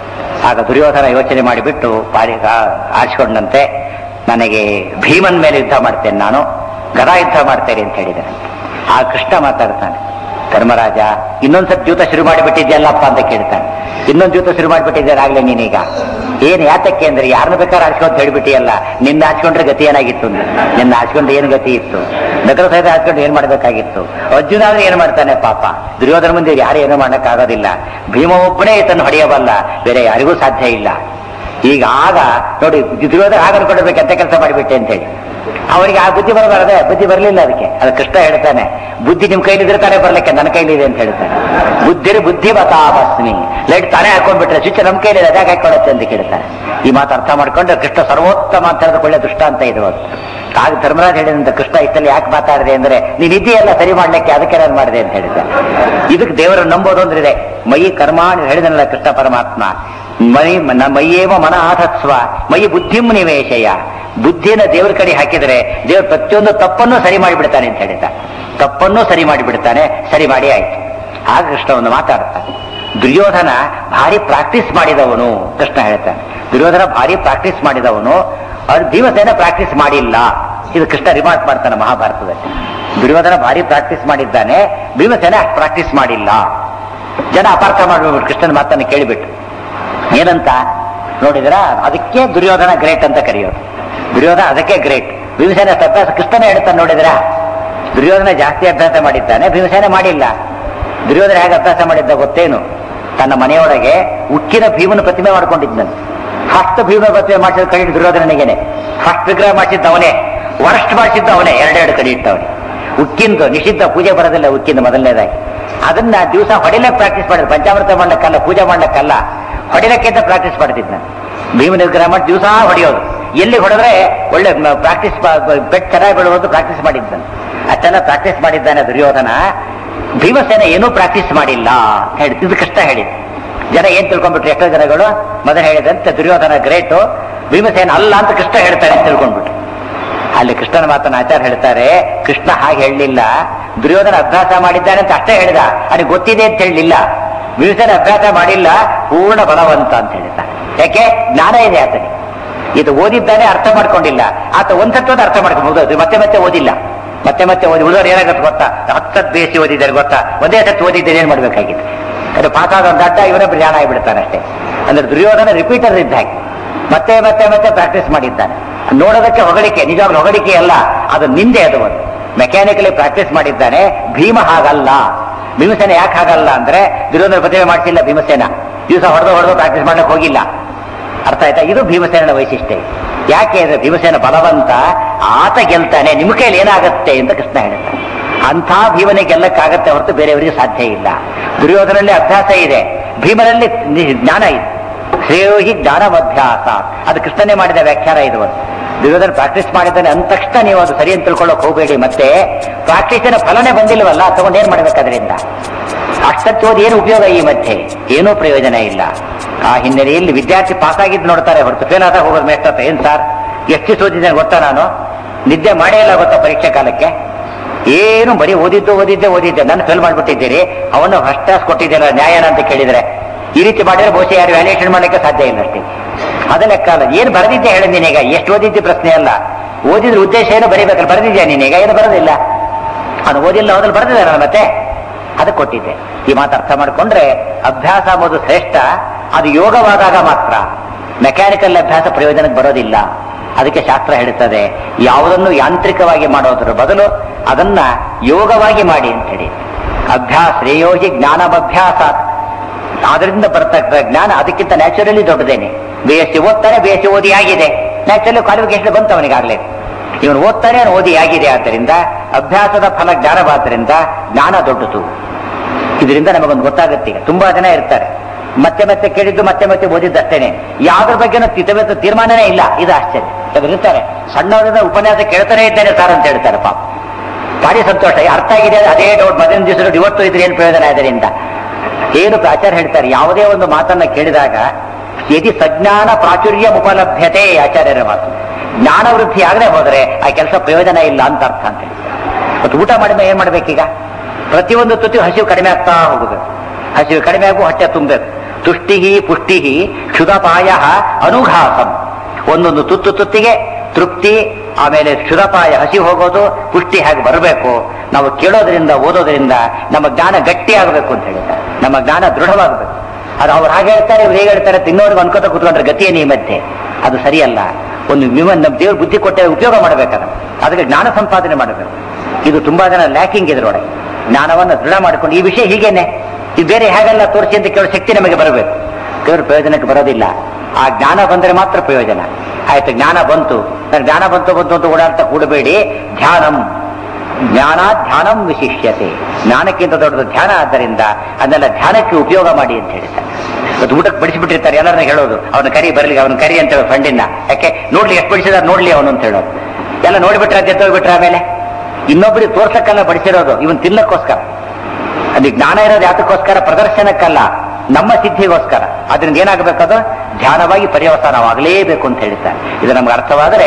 ಆಗ ದುರ್ಯೋಧನ ಯೋಚನೆ ಮಾಡಿಬಿಟ್ಟು ಪಾರಿ ಆರಿಸ್ಕೊಂಡಂತೆ ನನಗೆ ಭೀಮನ್ ಮೇಲೆ ಯುದ್ಧ ಮಾಡ್ತೇನೆ ನಾನು ಗದಾ ಯುದ್ಧ ಮಾಡ್ತೇನೆ ಅಂತ ಹೇಳಿದ್ದಾನೆ ಆ ಕೃಷ್ಣ ಮಾತಾಡ್ತಾನೆ ಧರ್ಮರಾಜ ಇನ್ನೊಂದ್ಸತಿ ಜೂತ ಶುರು ಮಾಡಿಬಿಟ್ಟಿದ್ಯಲ್ಲಪ್ಪ ಅಂತ ಕೇಳ್ತಾನೆ ಇನ್ನೊಂದು ಜೂತ ಶುರು ಮಾಡಿಬಿಟ್ಟಿದ್ದಾರೆ ಆಗ್ಲೇ ನೀನೀಗ ಏನು ಯಾತಕ್ಕೆ ಅಂದ್ರೆ ಯಾರನ್ನ ಬೇಕಾದ್ರೆ ಆಡ್ಸ್ಕೊಂತ ಹೇಳ್ಬಿಟ್ಟಿಯಲ್ಲ ನಿನ್ನ ಹಾಚ್ಕೊಂಡ್ರೆ ಗತಿ ಏನಾಗಿತ್ತು ಅಂದೆ. ನಿನ್ನ ಹಾಚ್ಕೊಂಡ್ರೆ ಏನು ಗತಿ ಇತ್ತು ನಗರ ಸಹಿತ ಹಾಚ್ಕೊಂಡು ಏನ್ ಮಾಡ್ಬೇಕಾಗಿತ್ತು ಅರ್ಜುನ ಆದ್ರೆ ಏನ್ ಮಾಡ್ತಾನೆ ಪಾಪ ದುರ್ಯೋಧನ ಮುಂದೆ ಯಾರು ಏನೂ ಮಾಡಕ್ಕಾಗೋದಿಲ್ಲ ಭೀಮ ಒಬ್ಬನೇ ಈತನ್ನು ಹೊಡೆಯಬಲ್ಲ ಬೇರೆ ಯಾರಿಗೂ ಸಾಧ್ಯ ಇಲ್ಲ ಈಗ ಆಗ ನೋಡಿ ದುರ್ಯೋಧನ ಆಗ ಅನ್ಕೊಳ್ಬೇಕು ಎಂತ ಕೆಲಸ ಮಾಡಿಬಿಟ್ಟೆ ಅಂತ ಹೇಳಿ ಅವರಿಗೆ ಆ ಬುದ್ಧಿ ಬರಬಾರದೆ ಬುದ್ಧಿ ಬರಲಿಲ್ಲ ಅದಕ್ಕೆ ಅದು ಕೃಷ್ಣ ಹೇಳ್ತಾನೆ ಬುದ್ಧಿ ನಿಮ್ ಕೈಲಿದ್ರೆ ತಾನೇ ಬರ್ಲಿಕ್ಕೆ ನನ್ನ ಕೈಲಿದೆ ಅಂತ ಹೇಳ್ತಾನೆ ಬುದ್ಧಿ ಬುದ್ಧಿ ಬತಾಭಸ್ಮಿ ಲೈಟ್ ತಾನೇ ಹಾಕೊಂಡ್ಬಿಟ್ರೆ ಸ್ವಿಚ್ ನಮ್ ಕೈಲಿದೆ ಅದಾಗ ಹಾಕೊಳ್ಳುತ್ತೆ ಅಂತ ಕೇಳ್ತಾನೆ ಈ ಮಾತು ಅರ್ಥ ಮಾಡ್ಕೊಂಡ್ರೆ ಕೃಷ್ಣ ಸರ್ವೋತ್ತಮ ಅಂತ ಹೇಳಿದ ಒಳ್ಳೆ ದುಷ್ಟ ಅಂತ ಇದು ಅದು. ಆಗ ಧರ್ಮರಾಜ್ ಹೇಳಿದಂತ ಕೃಷ್ಣ ಇತ್ತಲ್ಲಿ ಯಾಕೆ ಮಾತಾಡಿದೆ ಅಂದ್ರೆ ನೀನ್ ಇದೆಯಲ್ಲ ಸರಿ ಮಾಡ್ಲಿಕ್ಕೆ ಅದಕ್ಕೆ ನಾನು ಮಾಡಿದೆ ಅಂತ ಹೇಳಿದ್ದೆ ಇದಕ್ಕೆ ದೇವರನ್ನು ನಂಬೋದು ಅಂದ್ರೆ ಇದೆ ಮಯಿ ಕರ್ಮ ಹೇಳಿದನಲ್ಲ ಕೃಷ್ಣ ಪರಮಾತ್ಮ ಮೈ ನ- ಮಯ್ಯೇವ ಮನ ಆಧತ್ಸ್ವ ಮೈ ಬುದ್ಧಿಂ ನಿವೇಶಯ ಬುದ್ಧಿನ ದೇವರ ಕಡೆ ಹಾಕಿದರೆ ದೇವರು ಪ್ರತಿಯೊಂದು ತಪ್ಪನ್ನು ಸರಿ ಮಾಡಿಬಿಡ್ತಾನೆ ಅಂತ ಹೇಳಿದ ತಪ್ಪನ್ನು ಸರಿ ಮಾಡಿಬಿಡ್ತಾನೆ ಸರಿ ಮಾಡಿ ಆಯ್ತು ಆಗ ಕೃಷ್ಣ ಒಂದು ಮಾತಾಡ್ತಾನೆ ದುರ್ಯೋಧನ ಭಾರಿ ಪ್ರಾಕ್ಟೀಸ್ ಮಾಡಿದವನು ಕೃಷ್ಣ ಹೇಳ್ತಾನೆ ದುರ್ಯೋಧನ ಭಾರಿ ಪ್ರಾಕ್ಟೀಸ್ ಮಾಡಿದವನು ಅವ್ರು ಭೀಮಸೇನ ಪ್ರಾಕ್ಟೀಸ್ ಮಾಡಿಲ್ಲ ಇದು ಕೃಷ್ಣ ರಿಮಾರ್ಕ್ ಮಾಡ್ತಾನೆ ಮಹಾಭಾರತದಲ್ಲಿ ದುರ್ಯೋಧನ ಭಾರಿ ಪ್ರಾಕ್ಟೀಸ್ ಮಾಡಿದ್ದಾನೆ ಭೀಮಸೇನ ಪ್ರಾಕ್ಟೀಸ್ ಮಾಡಿಲ್ಲ ಜನ ಅಪಾರ್ಥ ಮಾಡ್ಬಿಟ್ಟು ಕೃಷ್ಣನ ಮಾತನ್ನು ಕೇಳಿಬಿಟ್ಟು ಏನಂತ ನೋಡಿದ್ರ ಅದಕ್ಕೆ ದುರ್ಯೋಧನ ಗ್ರೇಟ್ ಅಂತ ಕರೆಯೋದು ದುರ್ಯೋಧನ ಅದಕ್ಕೆ ಗ್ರೇಟ್ ಭೀಮಸೇನ ಅಷ್ಟು ಅಭ್ಯಾಸ ಕೃಷ್ಣನೇ ಹೇಳ್ತಾನೆ ನೋಡಿದ್ರ ದುರ್ಯೋಧನ ಜಾಸ್ತಿ ಅಭ್ಯಾಸ ಮಾಡಿದ್ದಾನೆ ಭೀಮಸೇನ ಮಾಡಿಲ್ಲ ದುರ್ಯೋಧನ ಹೇಗೆ ಅಭ್ಯಾಸ ಮಾಡಿದ್ದ ಗೊತ್ತೇನು ತನ್ನ ಮನೆಯೊಳಗೆ ಉಕ್ಕಿನ ಭೀಮನ ಪ್ರತಿಮೆ ಮಾಡ್ಕೊಂಡಿದ್ದಂತೆ ಫಸ್ಟ್ ಭೀಮನ ಪ್ರತಿಮೆ ಮಾಡಿಸಿದ ಕಡೆ ದುರ್ಯೋಧನನಿಗೆನೆ ಫಸ್ಟ್ ವಿಗ್ರಹ ಮಾಡಿಸಿದ್ದ ಅವನೇ ವರ್ಸ್ಟ್ ಮಾಡಿಸಿದ್ದ ಅವನೇ ಎರಡೆರಡು ಕಡೆ ಇಟ್ಟವನೇ ಉಕ್ಕಿಂದು ನಿಷಿದ್ಧ ಪೂಜೆ ಬರೋದಿಲ್ಲ ಉಕ್ಕಿಂದ ಮೊದಲನೇದಾಗಿ ಅದನ್ನ ದಿವಸ ಹೊಡಿಲಕ್ಕೆ ಪ್ರಾಕ್ಟೀಸ್ ಮಾಡಿದ್ರು ಪಂಚಾಮೃತ ಮಾಡ್ಲಿಕ್ಕಲ್ಲ ಪೂಜೆ ಮಾಡ್ಲಿಕ್ಕಲ್ಲ ಹೊಡಿಲಕ್ಕೆ ಅಂತ ಪ್ರಾಕ್ಟೀಸ್ ಮಾಡ್ತಿದ್ದ ಭೀಮನ ವಿಗ್ರಹ ಮಾಡಿ ದಿವಸ ಹೊಡೆಯೋದು ಎಲ್ಲಿ ಹೊಡೆದ್ರೆ ಒಳ್ಳೆ ಪ್ರಾಕ್ಟೀಸ್ ಬೆಟ್ ಚೆನ್ನಾಗಿ ಬಿಡುವುದು ಪ್ರಾಕ್ಟೀಸ್ ಮಾಡಿದ್ದಾನೆ ಅಷ್ಟೆಲ್ಲ ಪ್ರಾಕ್ಟೀಸ್ ಮಾಡಿದ್ದಾನೆ ದುರ್ಯೋಧನ ಭೀಮಸೇನ ಏನೂ ಪ್ರಾಕ್ಟೀಸ್ ಮಾಡಿಲ್ಲ ಅಂತ ಹೇಳಿ ಇದು ಕಷ್ಟ ಹೇಳಿದ ಜನ ಏನ್ ತಿಳ್ಕೊಂಡ್ಬಿಟ್ರು ಎಷ್ಟೋ ಜನಗಳು ಮೊದಲು ಹೇಳಿದಂತೆ ದುರ್ಯೋಧನ ಗ್ರೇಟು ಭೀಮಸೇನ ಅಲ್ಲ ಅಂತ ಕೃಷ್ಣ ಹೇಳ್ತಾನೆ ಅಂತ ತಿಳ್ಕೊಂಡ್ಬಿಟ್ರು ಅಲ್ಲಿ ಕೃಷ್ಣನ ಮಾತನ್ನ ಆಚಾರ್ಯ ಹೇಳ್ತಾರೆ ಕೃಷ್ಣ ಹಾಗೆ ಹೇಳಲಿಲ್ಲ ದುರ್ಯೋಧನ ಅಭ್ಯಾಸ ಮಾಡಿದ್ದಾನೆ ಅಂತ ಅಷ್ಟೇ ಹೇಳಿದ ಅದಕ್ಕೆ ಗೊತ್ತಿದೆ ಅಂತ ಹೇಳಲಿಲ್ಲ ಭೀಮಸೇನ ಅಭ್ಯಾಸ ಮಾಡಿಲ್ಲ ಪೂರ್ಣ ಬಲವಂತ ಅಂತ ಹೇಳಿದ ಯಾಕೆ ಜ್ಞಾನ ಇದೆ ಆತನಿಗೆ ಇದು ಓದಿದ್ದಾನೆ ಅರ್ಥ ಮಾಡ್ಕೊಂಡಿಲ್ಲ ಆತ ಒಂದ್ಸತ್ತೋದು ಅರ್ಥ ಮಾಡ್ಕೊಂಡು ಅದು ಮತ್ತೆ ಮತ್ತೆ ಓದಿಲ್ಲ ಮತ್ತೆ ಮತ್ತೆ ಓದಿ ಉಳಿದವ್ರು ಏನಾಗುತ್ತೆ ಗೊತ್ತಾ ಹತ್ತತ್ತು ಬೇಸಿ ಓದಿದ್ದಾರೆ ಗೊತ್ತಾ ಒಂದೇ ಸತ್ತು ಓದಿದ್ದೇನೆ ಏನ್ ಮಾಡ್ಬೇಕಾಗಿತ್ತು ಅದು ಪಾಸ್ ಆದ ಒಂದು ಅಡ್ಡ ಇವರೊಬ್ಬರು ಜ್ಞಾನ ಆಗಿಬಿಡ್ತಾನೆ ಅಷ್ಟೇ ಅಂದ್ರೆ ದುರ್ಯೋಧನ ರಿಪೀಟರ್ ಇದ್ದ ಹಾಗೆ ಮತ್ತೆ ಮತ್ತೆ ಮತ್ತೆ ಪ್ರಾಕ್ಟೀಸ್ ಮಾಡಿದ್ದಾನೆ ನೋಡೋದಕ್ಕೆ ಹೊಗಳಿಕೆ ನಿಜವಾಗ್ಲೂ ಹೊಗಳಿಕೆ ಅಲ್ಲ ಅದು ನಿಂದೆ ಅದು ಒಂದು ಮೆಕ್ಯಾನಿಕಲಿ ಪ್ರಾಕ್ಟೀಸ್ ಮಾಡಿದ್ದಾನೆ ಭೀಮ ಹಾಗಲ್ಲ ಭೀಮಸೇನ ಯಾಕೆ ಹಾಗಲ್ಲ ಅಂದ್ರೆ ದುರ್ಯೋಧನ ಪ್ರತಿಮೆ ಮಾಡಿಸಿಲ್ಲ ಭೀಮಸೇನ ದಿವಸ ಹೊಡೆದು ಹೊಡೆದು ಪ್ರಾಕ್ಟೀಸ್ ಮಾಡ್ಲಿಕ್ಕೆ ಹೋಗಿಲ್ಲ ಅರ್ಥ ಆಯ್ತಾ ಇದು ಭೀಮಸೇನ ವೈಶಿಷ್ಟ್ಯ ಯಾಕೆ ಅಂದ್ರೆ ಭೀಮಸೇನ ಬಲವಂತ ಆತ ಗೆಲ್ತಾನೆ ನಿಮ್ಮ ಕೈಲಿ ಏನಾಗತ್ತೆ ಅಂತ ಕೃಷ್ಣ ಹೇಳ್ತಾನೆ ಅಂಥ ಭೀಮನೆ ಗೆಲ್ಲಕ್ಕಾಗತ್ತೆ ಹೊರತು ಬೇರೆಯವರಿಗೆ ಸಾಧ್ಯ ಇಲ್ಲ ದುರ್ಯೋಧನಲ್ಲಿ ಅಭ್ಯಾಸ ಇದೆ ಭೀಮನಲ್ಲಿ ನಿ- ಜ್ಞಾನ ಇದೆ ಶ್ರೇಯೋಹಿ ಜ್ಞಾನವಭ್ಯಾಸ ಅದು ಕೃಷ್ಣನೇ ಮಾಡಿದ ವ್ಯಾಖ್ಯಾನ ಇದು ಒಂದು. ದುರ್ಯೋಧನ ಪ್ರಾಕ್ಟೀಸ್ ಮಾಡಿದ್ದಾನೆ ಅಂದ ತಕ್ಷಣ ನೀವು ಅದು ಸರಿ ಅಂತ ತಿಳ್ಕೊಳ್ಳೋಕೆ ಹೋಗಬೇಡಿ ಮತ್ತೆ ಪ್ರಾಕ್ಟೀಸಿನ ಫಲನೇ ಬಂದಿಲ್ವಲ್ಲ ತಗೊಂಡು ಏನ್ ಮಾಡ್ಬೇಕು ಅದರಿಂದ ಅಷ್ಟಕ್ಕೆ ಓದಿ ಏನು ಉಪಯೋಗ ಈ ಮಧ್ಯೆ ಏನೂ ಪ್ರಯೋಜನ ಇಲ್ಲ ಆ ಹಿನ್ನೆಲೆಯಲ್ಲಿ ವಿದ್ಯಾರ್ಥಿ ಪಾಸ್ ಆಗಿದ್ದು ನೋಡ್ತಾರೆ ಹೊರತು ಫೇಲ್ ಆದಾಗ ಹೋಗೋದು ಮೇಷ್ಟತ್ತ ಏನ್ ಸರ್ ಎಷ್ಟು ಓದಿದ್ದೇನೆ ಗೊತ್ತಾ ನಾನು ನಿದ್ದೆ ಮಾಡೇ ಇಲ್ಲ ಗೊತ್ತಾ ಪರೀಕ್ಷೆ ಕಾಲಕ್ಕೆ ಏನು ಬರೀ ಓದಿದ್ದು ಓದಿದ್ದೆ ಓದಿದ್ದೆ ನಾನು ಫೇಲ್ ಮಾಡ್ಬಿಟ್ಟಿದ್ದೀರಿ ಅವನು ಫಸ್ಟ್ ಕ್ಲಾಸ್ ಕೊಟ್ಟಿದ್ದೀರ ನ್ಯಾಯನ ಅಂತ ಕೇಳಿದ್ರೆ ಈ ರೀತಿ ಮಾಡಿದ್ರೆ ಬಹುಶಃ ಯಾರು ವ್ಯಾಲ್ಯೂಯೇಷನ್ ಮಾಡಲಿಕ್ಕೆ ಸಾಧ್ಯ ಇಲ್ಲ ಅಷ್ಟೇ ಅದ ಲೆಕ್ಕ ಅಲ್ಲ ಏನು ಬರೆದಿದ್ದೆ ಹೇಳಿ ನೀನೀಗ ಎಷ್ಟು ಓದಿದ್ದೆ ಪ್ರಶ್ನೆ ಅಲ್ಲ ಓದಿದ್ರ ಉದ್ದೇಶ ಏನು ಬರೀಬೇಕಲ್ಲ ಬರೆದಿದ್ಯಾ ನೀನೀಗ ಏನು ಬರೋದಿಲ್ಲ ಅದು ಓದಿಲ್ಲ ಓದಲು ಬರೆದಿದ್ದಾರಲ್ಲ ಮತ್ತೆ ಅದಕ್ಕೆ ಕೊಟ್ಟಿದ್ದೆ ಈ ಮಾತು ಅರ್ಥ ಮಾಡ್ಕೊಂಡ್ರೆ ಅಭ್ಯಾಸ ಎಂಬುದು ಶ್ರೇಷ್ಠ ಅದು ಯೋಗವಾದಾಗ ಮಾತ್ರ ಮೆಕ್ಯಾನಿಕಲ್ ಅಭ್ಯಾಸ ಪ್ರಯೋಜನಕ್ಕೆ ಬರೋದಿಲ್ಲ ಅದಕ್ಕೆ ಶಾಸ್ತ್ರ ಹೇಳುತ್ತದೆ ಯಾವುದನ್ನು ಯಾಂತ್ರಿಕವಾಗಿ ಮಾಡೋದ್ರ ಬದಲು ಅದನ್ನ ಯೋಗವಾಗಿ ಮಾಡಿ ಅಂತ ಹೇಳಿ ಅಭ್ಯಾಸ ಶ್ರೇಯೋಹಿ ಜ್ಞಾನಮಭ್ಯಾಸ ಅದರಿಂದ ಬರ್ತಕ್ಕ ಜ್ಞಾನ ಅದಕ್ಕಿಂತ ನ್ಯಾಚುರಲಿ ದೊಡ್ಡದೇನೆ ಬಿ ಎಸ್ ಸಿ ಓದ್ತಾನೆ ಬಿ ಎಸ್ ಸಿ ಓದಿ ಆಗಿದೆ ನ್ಯಾಚುರಲಿ ಕ್ವಾಲಿಫಿಕೇಶನ್ ಬಂತು ಅವನಿಗಾಗಲೇ ಇವನು ಓದ್ತಾನೆ ಅವನು ಓದಿ ಆಗಿದೆ ಆದ್ದರಿಂದ ಅಭ್ಯಾಸದ ಫಲ ಜ್ಞಾನವಾದ್ದರಿಂದ ಜ್ಞಾನ ದೊಡ್ಡದು ಇದರಿಂದ ನಮಗೊಂದು ಗೊತ್ತಾಗುತ್ತೆ ಈಗ ತುಂಬಾ ಜನ ಇರ್ತಾರೆ ಮತ್ತೆ ಮತ್ತೆ ಕೇಳಿದ್ದು ಮತ್ತೆ ಮತ್ತೆ ಓದಿದ್ದಷ್ಟೇನೆ ಯಾವ್ದ್ರ ಬಗ್ಗೆನೂ ತಿತವೆತ ತೀರ್ಮಾನನೇ ಇಲ್ಲ ಇದು ಆಶ್ಚರ್ಯ ಕೆಲವ್ರು ಇರ್ತಾರೆ ಸಣ್ಣವರಿಂದ ಉಪನ್ಯಾಸ ಕೇಳ್ತಾನೆ ಇದ್ದೇನೆ ಸರ್ ಅಂತ ಹೇಳ್ತಾರೆ ಪಾಪ ಭಾರಿ ಸಂತೋಷ ಅರ್ಥ ಆಗಿದೆ ಅದೇ ಡೌಟ್ ಮಧ್ಯಾಹ್ನ ದಿವಸ ನೋಡಿ ಇವತ್ತು ಇದ್ರೆ ಏನು ಪ್ರಯೋಜನ ಅದರಿಂದ ಏನು ಆಚಾರ್ಯ ಹೇಳ್ತಾರೆ ಯಾವುದೇ ಒಂದು ಮಾತನ್ನ ಕೇಳಿದಾಗ ಯದಿ ಸಜ್ಞಾನ ಪ್ರಾಚುರ್ಯ ಉಪಲಭ್ಯತೆ ಆಚಾರ್ಯರ ಮಾತು ಜ್ಞಾನ ವೃದ್ಧಿ ಆಗದೆ ಹೋದರೆ ಆ ಕೆಲಸ ಪ್ರಯೋಜನ ಇಲ್ಲ ಅಂತ ಅರ್ಥ ಅಂತ ಹೇಳಿ ಮತ್ತು ಊಟ ಮಾಡಿದ ಏನ್ ಮಾಡ್ಬೇಕೀಗ ಪ್ರತಿಯೊಂದು ತುತಿ ಹಸಿವು ಕಡಿಮೆ ಆಗ್ತಾ ಹೋಗಬೇಕು ಹಸಿವು ಕಡಿಮೆ ಆಗು ಹೊಟ್ಟೆ ತುಂಬಬೇಕು ತುಷ್ಟಿಹಿ ಪುಷ್ಟಿಹಿ ಕ್ಷುದಪಾಯ ಅನುಘಾಸಂ ಒಂದೊಂದು ತುತ್ತು ತುತ್ತಿಗೆ ತೃಪ್ತಿ ಆಮೇಲೆ ಕ್ಷುದಪಾಯ ಹಸಿ ಹೋಗೋದು ಪುಷ್ಟಿ ಹಾಗೆ ಬರಬೇಕು ನಾವು ಕೇಳೋದ್ರಿಂದ ಓದೋದ್ರಿಂದ ನಮ್ಮ ಜ್ಞಾನ ಗಟ್ಟಿ ಆಗಬೇಕು ಅಂತ ಹೇಳ್ತಾರೆ ನಮ್ಮ ಜ್ಞಾನ ದೃಢವಾಗಬೇಕು ಅದು ಅವ್ರು ಹಾಗೆ ಹೇಳ್ತಾರೆ ಇವ್ರು ಹೇಗೆ ಹೇಳ್ತಾರೆ ತಿನ್ನೋರಿಗೆ ಅನ್ಕೋತ ಕೂತ್ಕೊಂಡ್ರೆ ಗತಿಯೇ ಈ ಮಧ್ಯೆ ಅದು ಸರಿಯಲ್ಲ ಒಂದು ವಿಮನ್ ನಮ್ಮ ದೇವ್ರ ಬುದ್ಧಿ ಕೊಟ್ಟೆ ಉಪಯೋಗ ಮಾಡಬೇಕದ ಅದಕ್ಕೆ ಜ್ಞಾನ ಸಂಪಾದನೆ ಮಾಡಬೇಕು ಇದು ತುಂಬಾ ಜನ ಲ್ಯಾಕಿಂಗ್ ಇದ್ರೊಳಗೆ ಜ್ಞಾನವನ್ನು ದೃಢ ಮಾಡಿಕೊಂಡು ಈ ವಿಷಯ ಹೀಗೇನೆ ಇದು ಬೇರೆ ಹೇಗೆಲ್ಲ ತೋರಿಸಿ ಅಂತ ಕೇಳೋ ಶಕ್ತಿ ನಮಗೆ ಬರಬೇಕು ದೇವ್ರ ಪ್ರಯೋಜನಕ್ಕೆ ಬರೋದಿಲ್ಲ ಆ ಜ್ಞಾನ ಬಂದರೆ ಮಾತ್ರ ಪ್ರಯೋಜನ ಆಯ್ತು ಜ್ಞಾನ ಬಂತು ನನಗೆ ಜ್ಞಾನ ಬಂತು ಬಂತು ಅಂತ ಓಡಾಡ್ತಾ ಕೂಡಬೇಡಿ ಧ್ಯಾನಂ ಜ್ಞಾನ ಧ್ಯಾನಂ ವಿಶಿಷ್ಯತೆ ಜ್ಞಾನಕ್ಕಿಂತ ದೊಡ್ಡದು ಧ್ಯಾನ ಆದ್ದರಿಂದ ಅದನ್ನೆಲ್ಲ ಧ್ಯಾನಕ್ಕೆ ಉಪಯೋಗ ಮಾಡಿ ಅಂತ ಹೇಳ್ತಾರೆ ಇವತ್ತು ಊಟಕ್ಕೆ ಬಡಿಸಿಬಿಟ್ಟಿರ್ತಾರೆ ಎಲ್ಲರನ್ನ ಹೇಳೋದು ಅವನ ಕರಿ ಬರಲಿ ಅವನ ಕರಿ ಅಂತ ಹೇಳೋ ಫ್ರೆಂಡಿನ ಯಾಕೆ ನೋಡ್ಲಿ ಎಷ್ಟು ಬಡಿಸಿದಾರೆ ನೋಡ್ಲಿ ಅವನು ಅಂತ ಹೇಳೋದು ಎಲ್ಲ ನೋಡ್ಬಿಟ್ರೆ ಅದೇ ಬಿಟ್ರೆ ಆಮೇಲೆ ಇನ್ನೊಬ್ಬರಿಗೆ ತೋರ್ಸಕ್ಕಲ್ಲ ಬಡಿಸಿರೋದು ಇವನ್ ತಿನ್ನಕ್ಕೋಸ್ಕರ ಅದು ಜ್ಞಾನ ಇರೋದು ಯಾತಕ್ಕೋಸ್ಕರ ಪ್ರದರ್ಶನಕ್ಕಲ್ಲ ನಮ್ಮ ಸಿದ್ಧಿಗೋಸ್ಕರ ಅದರಿಂದ ಏನಾಗಬೇಕದು ಧ್ಯಾನವಾಗಿ ಪರ್ಯವಸಾನವಾಗಲೇಬೇಕು ಅಂತ ಹೇಳ್ತಾರೆ ಇದು ನಮ್ಗೆ ಅರ್ಥವಾದರೆ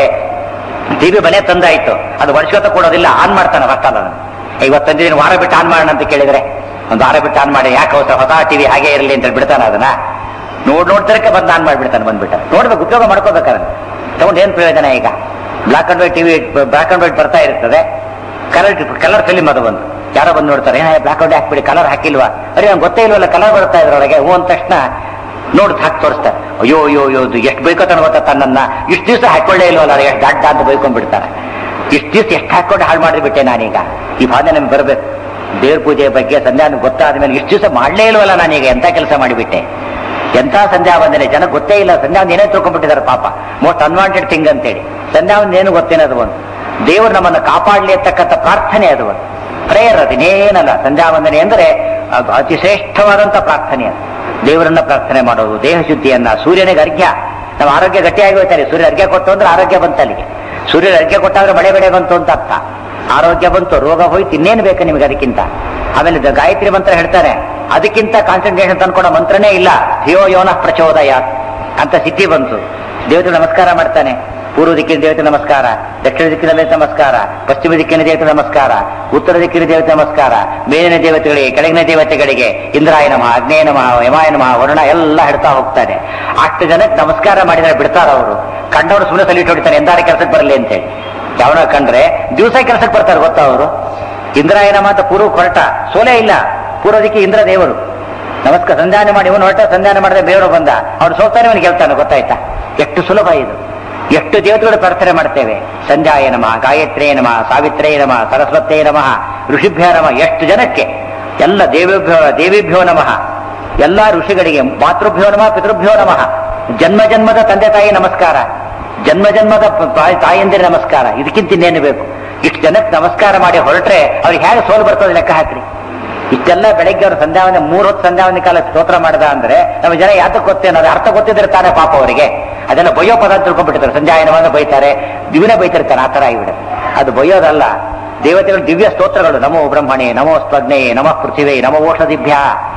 ಟಿವಿ ಮನೆ ತಂದಾಯ್ತು ಅದು ವರ್ಷೋತ ಕೊಡೋದಿಲ್ಲ ಆನ್ ಮಾಡ್ತಾನೆ ಹೊತ್ತಲ್ಲ ಇವತ್ತು ತಂದಿದ್ದೀನಿ ವಾರ ಬಿಟ್ಟು ಆನ್ ಮಾಡೋಣ ಅಂತ ಕೇಳಿದ್ರೆ ಒಂದು ವಾರ ಬಿಟ್ಟು ಆನ್ ಮಾಡಿ ಯಾಕೆ ಅವಸರ ಹೊಸ ಟಿವಿ ಹಾಗೆ ಇರಲಿ ಅಂತ ಹೇಳಿ ಬಿಡ್ತಾನೆ ಅದನ್ನ ನೋಡ್ ನೋಡ್ತಿರಕ್ಕೆ ಬಂದು ಆನ್ ಮಾಡಿಬಿಡ್ತಾನೆ ಬಂದ್ಬಿಟ್ಟು ನೋಡ್ಬೇಕು ಉಪಯೋಗ ಮಾಡ್ಕೋಬೇಕಾದ್ರೆ ತಗೊಂಡು ಏನ್ ಪ್ರಯೋಜನ ಈಗ black and white TV black and white ಬರ್ತಾ ಇರ್ತದೆ ಕಲರ್ ಕಲರ್ ಫಿಲಿಮ್ ಅದು ಬಂದು ಯಾರೋ ಬಂದು ನೋಡ್ತಾರೆ ಏನ ಬ್ಲಾಕ್ ಔಟ್ ಹಾಕ್ಬಿಡಿ ಕಲರ್ ಹಾಕಿಲ್ವಾ ಅರೆ ನಂಗೆ ಗೊತ್ತೇ ಇಲ್ವಲ್ಲ ಕಲರ್ ಬರ್ತಾ ಇದ್ರೊಳಗೆ ಹೂ ಅಂದ ತಕ್ಷಣ ನೋಡ್ದು ಹಾಕಿ ತೋರಿಸ್ತಾರೆ ಅಯ್ಯೋ ಅಯ್ಯೋ ಅಯ್ಯೋ ಇದು ಎಷ್ಟು ಬೈಕೋತಾನೆ ಗೊತ್ತಾ ತನ್ನನ್ನ ಇಷ್ಟು ದಿವಸ ಹಾಕೊಳ್ಳೇ ಇಲ್ವಲ್ಲ ಎಷ್ಟು ದಡ್ಡ ಅಂತ ಬೈಕೊಂಡ್ಬಿಡ್ತಾರೆ ಇಷ್ಟು ದಿವಸ ಎಷ್ಟು ಹಾಕೊಂಡು ಹಾಳು ಮಾಡಿಬಿಟ್ಟೆ ನಾನೀಗ ಈ ಭಾವನೆ ನಮ್ಗೆ ಬರಬೇಕು ದೇವ್ರ ಪೂಜೆ ಬಗ್ಗೆ ಸಂಧ್ಯಾನ ಗೊತ್ತಾದ ಮೇಲೆ ಇಷ್ಟು ದಿವಸ ಮಾಡಲೇ ಇಲ್ವಲ್ಲ ನಾನೀಗ ಎಂತ ಕೆಲಸ ಮಾಡಿಬಿಟ್ಟೆ ಎಂಥ ಸಂಧ್ಯಾ ವಂದನೆ ಜನ ಗೊತ್ತೇ ಇಲ್ಲ ಸಂಧ್ಯಾ ಏನೇ ತಿಳ್ಕೊಂಡ್ಬಿಟ್ಟಿದ್ದಾರೆ ಪಾಪ ಮೋಸ್ಟ್ ಅನ್ವಾಂಟೆಡ್ ಥಿಂಗ್ ಅಂತೇಳಿ ಸಂಧ್ಯಾ ಏನು ಗೊತ್ತೇನದು ಒಂದು ದೇವರು ನಮ್ಮನ್ನು ಕಾಪಾಡಲಿ ಅಂತಕ್ಕಂಥ ಪ್ರಾರ್ಥನೆ ಅದು ಒಂದು ಪ್ರೇಯರ್ ಅದಿನೇನಲ್ಲ ಸಂಧ್ಯಾ ವಂದನೆ ಅಂದರೆ ಅದು ಅತಿ ಶ್ರೇಷ್ಠವಾದಂಥ ಪ್ರಾರ್ಥನೆ ಅದು ದೇವರನ್ನ ಪ್ರಾರ್ಥನೆ ಮಾಡೋದು ದೇಹ ಶುದ್ಧಿಯನ್ನ ಸೂರ್ಯನಿಗೆ ಅರ್ಘ್ಯ ನಮ್ಮ ಆರೋಗ್ಯ ಗಟ್ಟಿಯಾಗಿ ಹೋಗ್ತಾರೆ ಸೂರ್ಯ ಅರ್ಘ್ಯ ಕೊಟ್ಟು ಅಂದ್ರೆ ಆರೋಗ್ಯ ಬಂತು ಅಲ್ಲಿಗೆ ಸೂರ್ಯನ ಅರ್ಘ್ಯ ಕೊಟ್ಟಾದ್ರೆ ಮಳೆ ಬೆಳೆ ಬಂತು ಅಂತ ಅರ್ಥ ಆರೋಗ್ಯ ಬಂತು ರೋಗ ಹೋಯ್ತು ಇನ್ನೇನು ಬೇಕು ನಿಮಗೆ ಅದಕ್ಕಿಂತ ಆಮೇಲೆ ದ- ಗಾಯತ್ರಿ ಮಂತ್ರ ಹೇಳ್ತಾರೆ ಅದಕ್ಕಿಂತ ಕಾನ್ಸಂಟ್ರೇಷನ್ ತಂದ್ಕೊಡೋ ಮಂತ್ರನೇ ಇಲ್ಲ ಧಿಯೋ ಯೋನ ಪ್ರಚೋದಯ ಅಂತ ಸಿದ್ಧಿ ಬಂತು ದೇವತೆ ನಮಸ್ಕಾರ ಮಾಡ್ತಾನೆ ಪೂರ್ವ ದಿಕ್ಕಿನ ದೇವತೆ ನಮಸ್ಕಾರ ದಕ್ಷಿಣ ದಿಕ್ಕಿನ ದೇವತೆ ನಮಸ್ಕಾರ ಪಶ್ಚಿಮ ದಿಕ್ಕಿನ ದೇವತೆ ನಮಸ್ಕಾರ ಉತ್ತರ ದಿಕ್ಕಿನ ದೇವತೆ ನಮಸ್ಕಾರ ಮೇಲಿನ ದೇವತೆಗಳಿಗೆ ಕೆಳಗಿನ ದೇವತೆಗಳಿಗೆ ಇಂದ್ರಾಯ ನಮಃ ಅಗ್ನೇಯ ನಮಃ ಯಮಾಯ ನಮಃ ವರುಣ ಎಲ್ಲ ಹೇಳ್ತಾ ಹೋಗ್ತಾನೆ ಅಷ್ಟು ಜನಕ್ಕೆ ನಮಸ್ಕಾರ ಮಾಡಿದ್ರೆ ಬಿಡ್ತಾರ ಅವರು ಕಂಡವರು ಸುಮ್ಮನೆ ಸಲಿಟ್ ಹೊಡಿತಾರೆ ಎಂದಾರ ಕೆಲಸಕ್ಕೆ ಬರಲಿ ಅಂತೇಳಿ ಯಾವನ ಕಂಡ್ರೆ ದಿವಸ ಕೆಲಸಕ್ಕೆ ಬರ್ತಾರೆ ಗೊತ್ತಾ ಅವರು ಇಂದ್ರಾಯ ನಮಃ ಅಂತ ಪೂರ್ವ ಹೊರಟ ಸೋಲೆ ಇಲ್ಲ ಪೂರ್ವ ದಿಕ್ಕಿ ಇಂದ್ರ ದೇವರು ನಮಸ್ಕಾರ ಸಂಧಾನ ಮಾಡಿ ಇವನು ಹೊರಟ ಸಂಧಾನ ಮಾಡಿದ್ರೆ ಬೇವರು ಬಂದ ಅವ್ನು ಸೋತಾನೆ ಇವನು ಗೆಲ್ತಾನೆ ಗೊತ್ತಾಯ್ತಾ ಎಷ್ಟು ಸುಲಭ ಇದು ಎಷ್ಟು ದೇವತೆಗಳು ಪ್ರಾರ್ಥನೆ ಮಾಡ್ತೇವೆ ಸಂಧ್ಯಾಯ ನಮಃ ಗಾಯತ್ರೇ ನಮಃ ಸಾವಿತ್ರೇ ನಮಃ ಸರಸ್ವತೇ ನಮಃ ಋಷಿಭ್ಯ ನಮಃ ಎಷ್ಟು ಜನಕ್ಕೆ ಎಲ್ಲ ದೇವಿಭ್ಯೋ ದೇವಿಭ್ಯೋ ನಮಃ ಎಲ್ಲ ಋಷಿಗಳಿಗೆ ಮಾತೃಭ್ಯೋ ನಮಃ ಪಿತೃಭ್ಯೋ ನಮಃ ಜನ್ಮ ಜನ್ಮದ ತಂದೆ ತಾಯಿ ನಮಸ್ಕಾರ ಜನ್ಮ ಜನ್ಮದ ಪ- ತಾಯಿ- ತಾಯಂದಿರ ನಮಸ್ಕಾರ ಇದಕ್ಕಿಂತ ಇನ್ನೇನು ಬೇಕು ಇಷ್ಟು ಜನಕ್ಕೆ ನಮಸ್ಕಾರ ಮಾಡಿ ಹೊರಟ್ರೆ ಅವ್ರಿಗೆ ಹೇಗೆ ಸೋಲು ಬರ್ತದೆ ಲೆಕ್ಕ ಹಾಕ್ರಿ ಇಷ್ಟೆಲ್ಲ ಬೆಳಗ್ಗೆ ಅವ್ರ ಸಂಧ್ಯಾವನೆ ಮೂರ್ ಹೊತ್ತು ಸಂಧ್ಯಾವನೆ ಕಾಲ ಸ್ತೋತ್ರ ಮಾಡದ ಅಂದ್ರೆ ನಮ್ಮ ಜನ ಯಾತಕ್ಕೆ ಗೊತ್ತೇನೋ ಅದು ಅರ್ಥ ಗೊತ್ತಿದ್ರೆ ತಾನೇ ಪಾಪ ಅವರಿಗೆ ಅದೆಲ್ಲ ಬಯ್ಯೋ ಪದ ಅಂತ ತಿಳ್ಕೊಂಡ್ಬಿಟ್ಟಿರ್ತಾರೆ ಸಂಧ್ಯಾಯನವನ್ನು ಬೈತಾರೆ ದಿವಿನೇ ಬೈತಿರ್ತಾನೆ ಆ ತರ ಆಗಿಬಿಡುತ್ತೆ ಅದು ಬೈಯೋದಲ್ಲ ದೇವತೆಗಳು ದಿವ್ಯ ಸ್ತೋತ್ರಗಳು ನಮೋ ಬ್ರಹ್ಮಣೆ ನಮೋ ಸ್ವಗ್ನೇ ನಮಃ ಪೃಥಿವೇ ನಮೋ ಓಷಧಿಭ್ಯ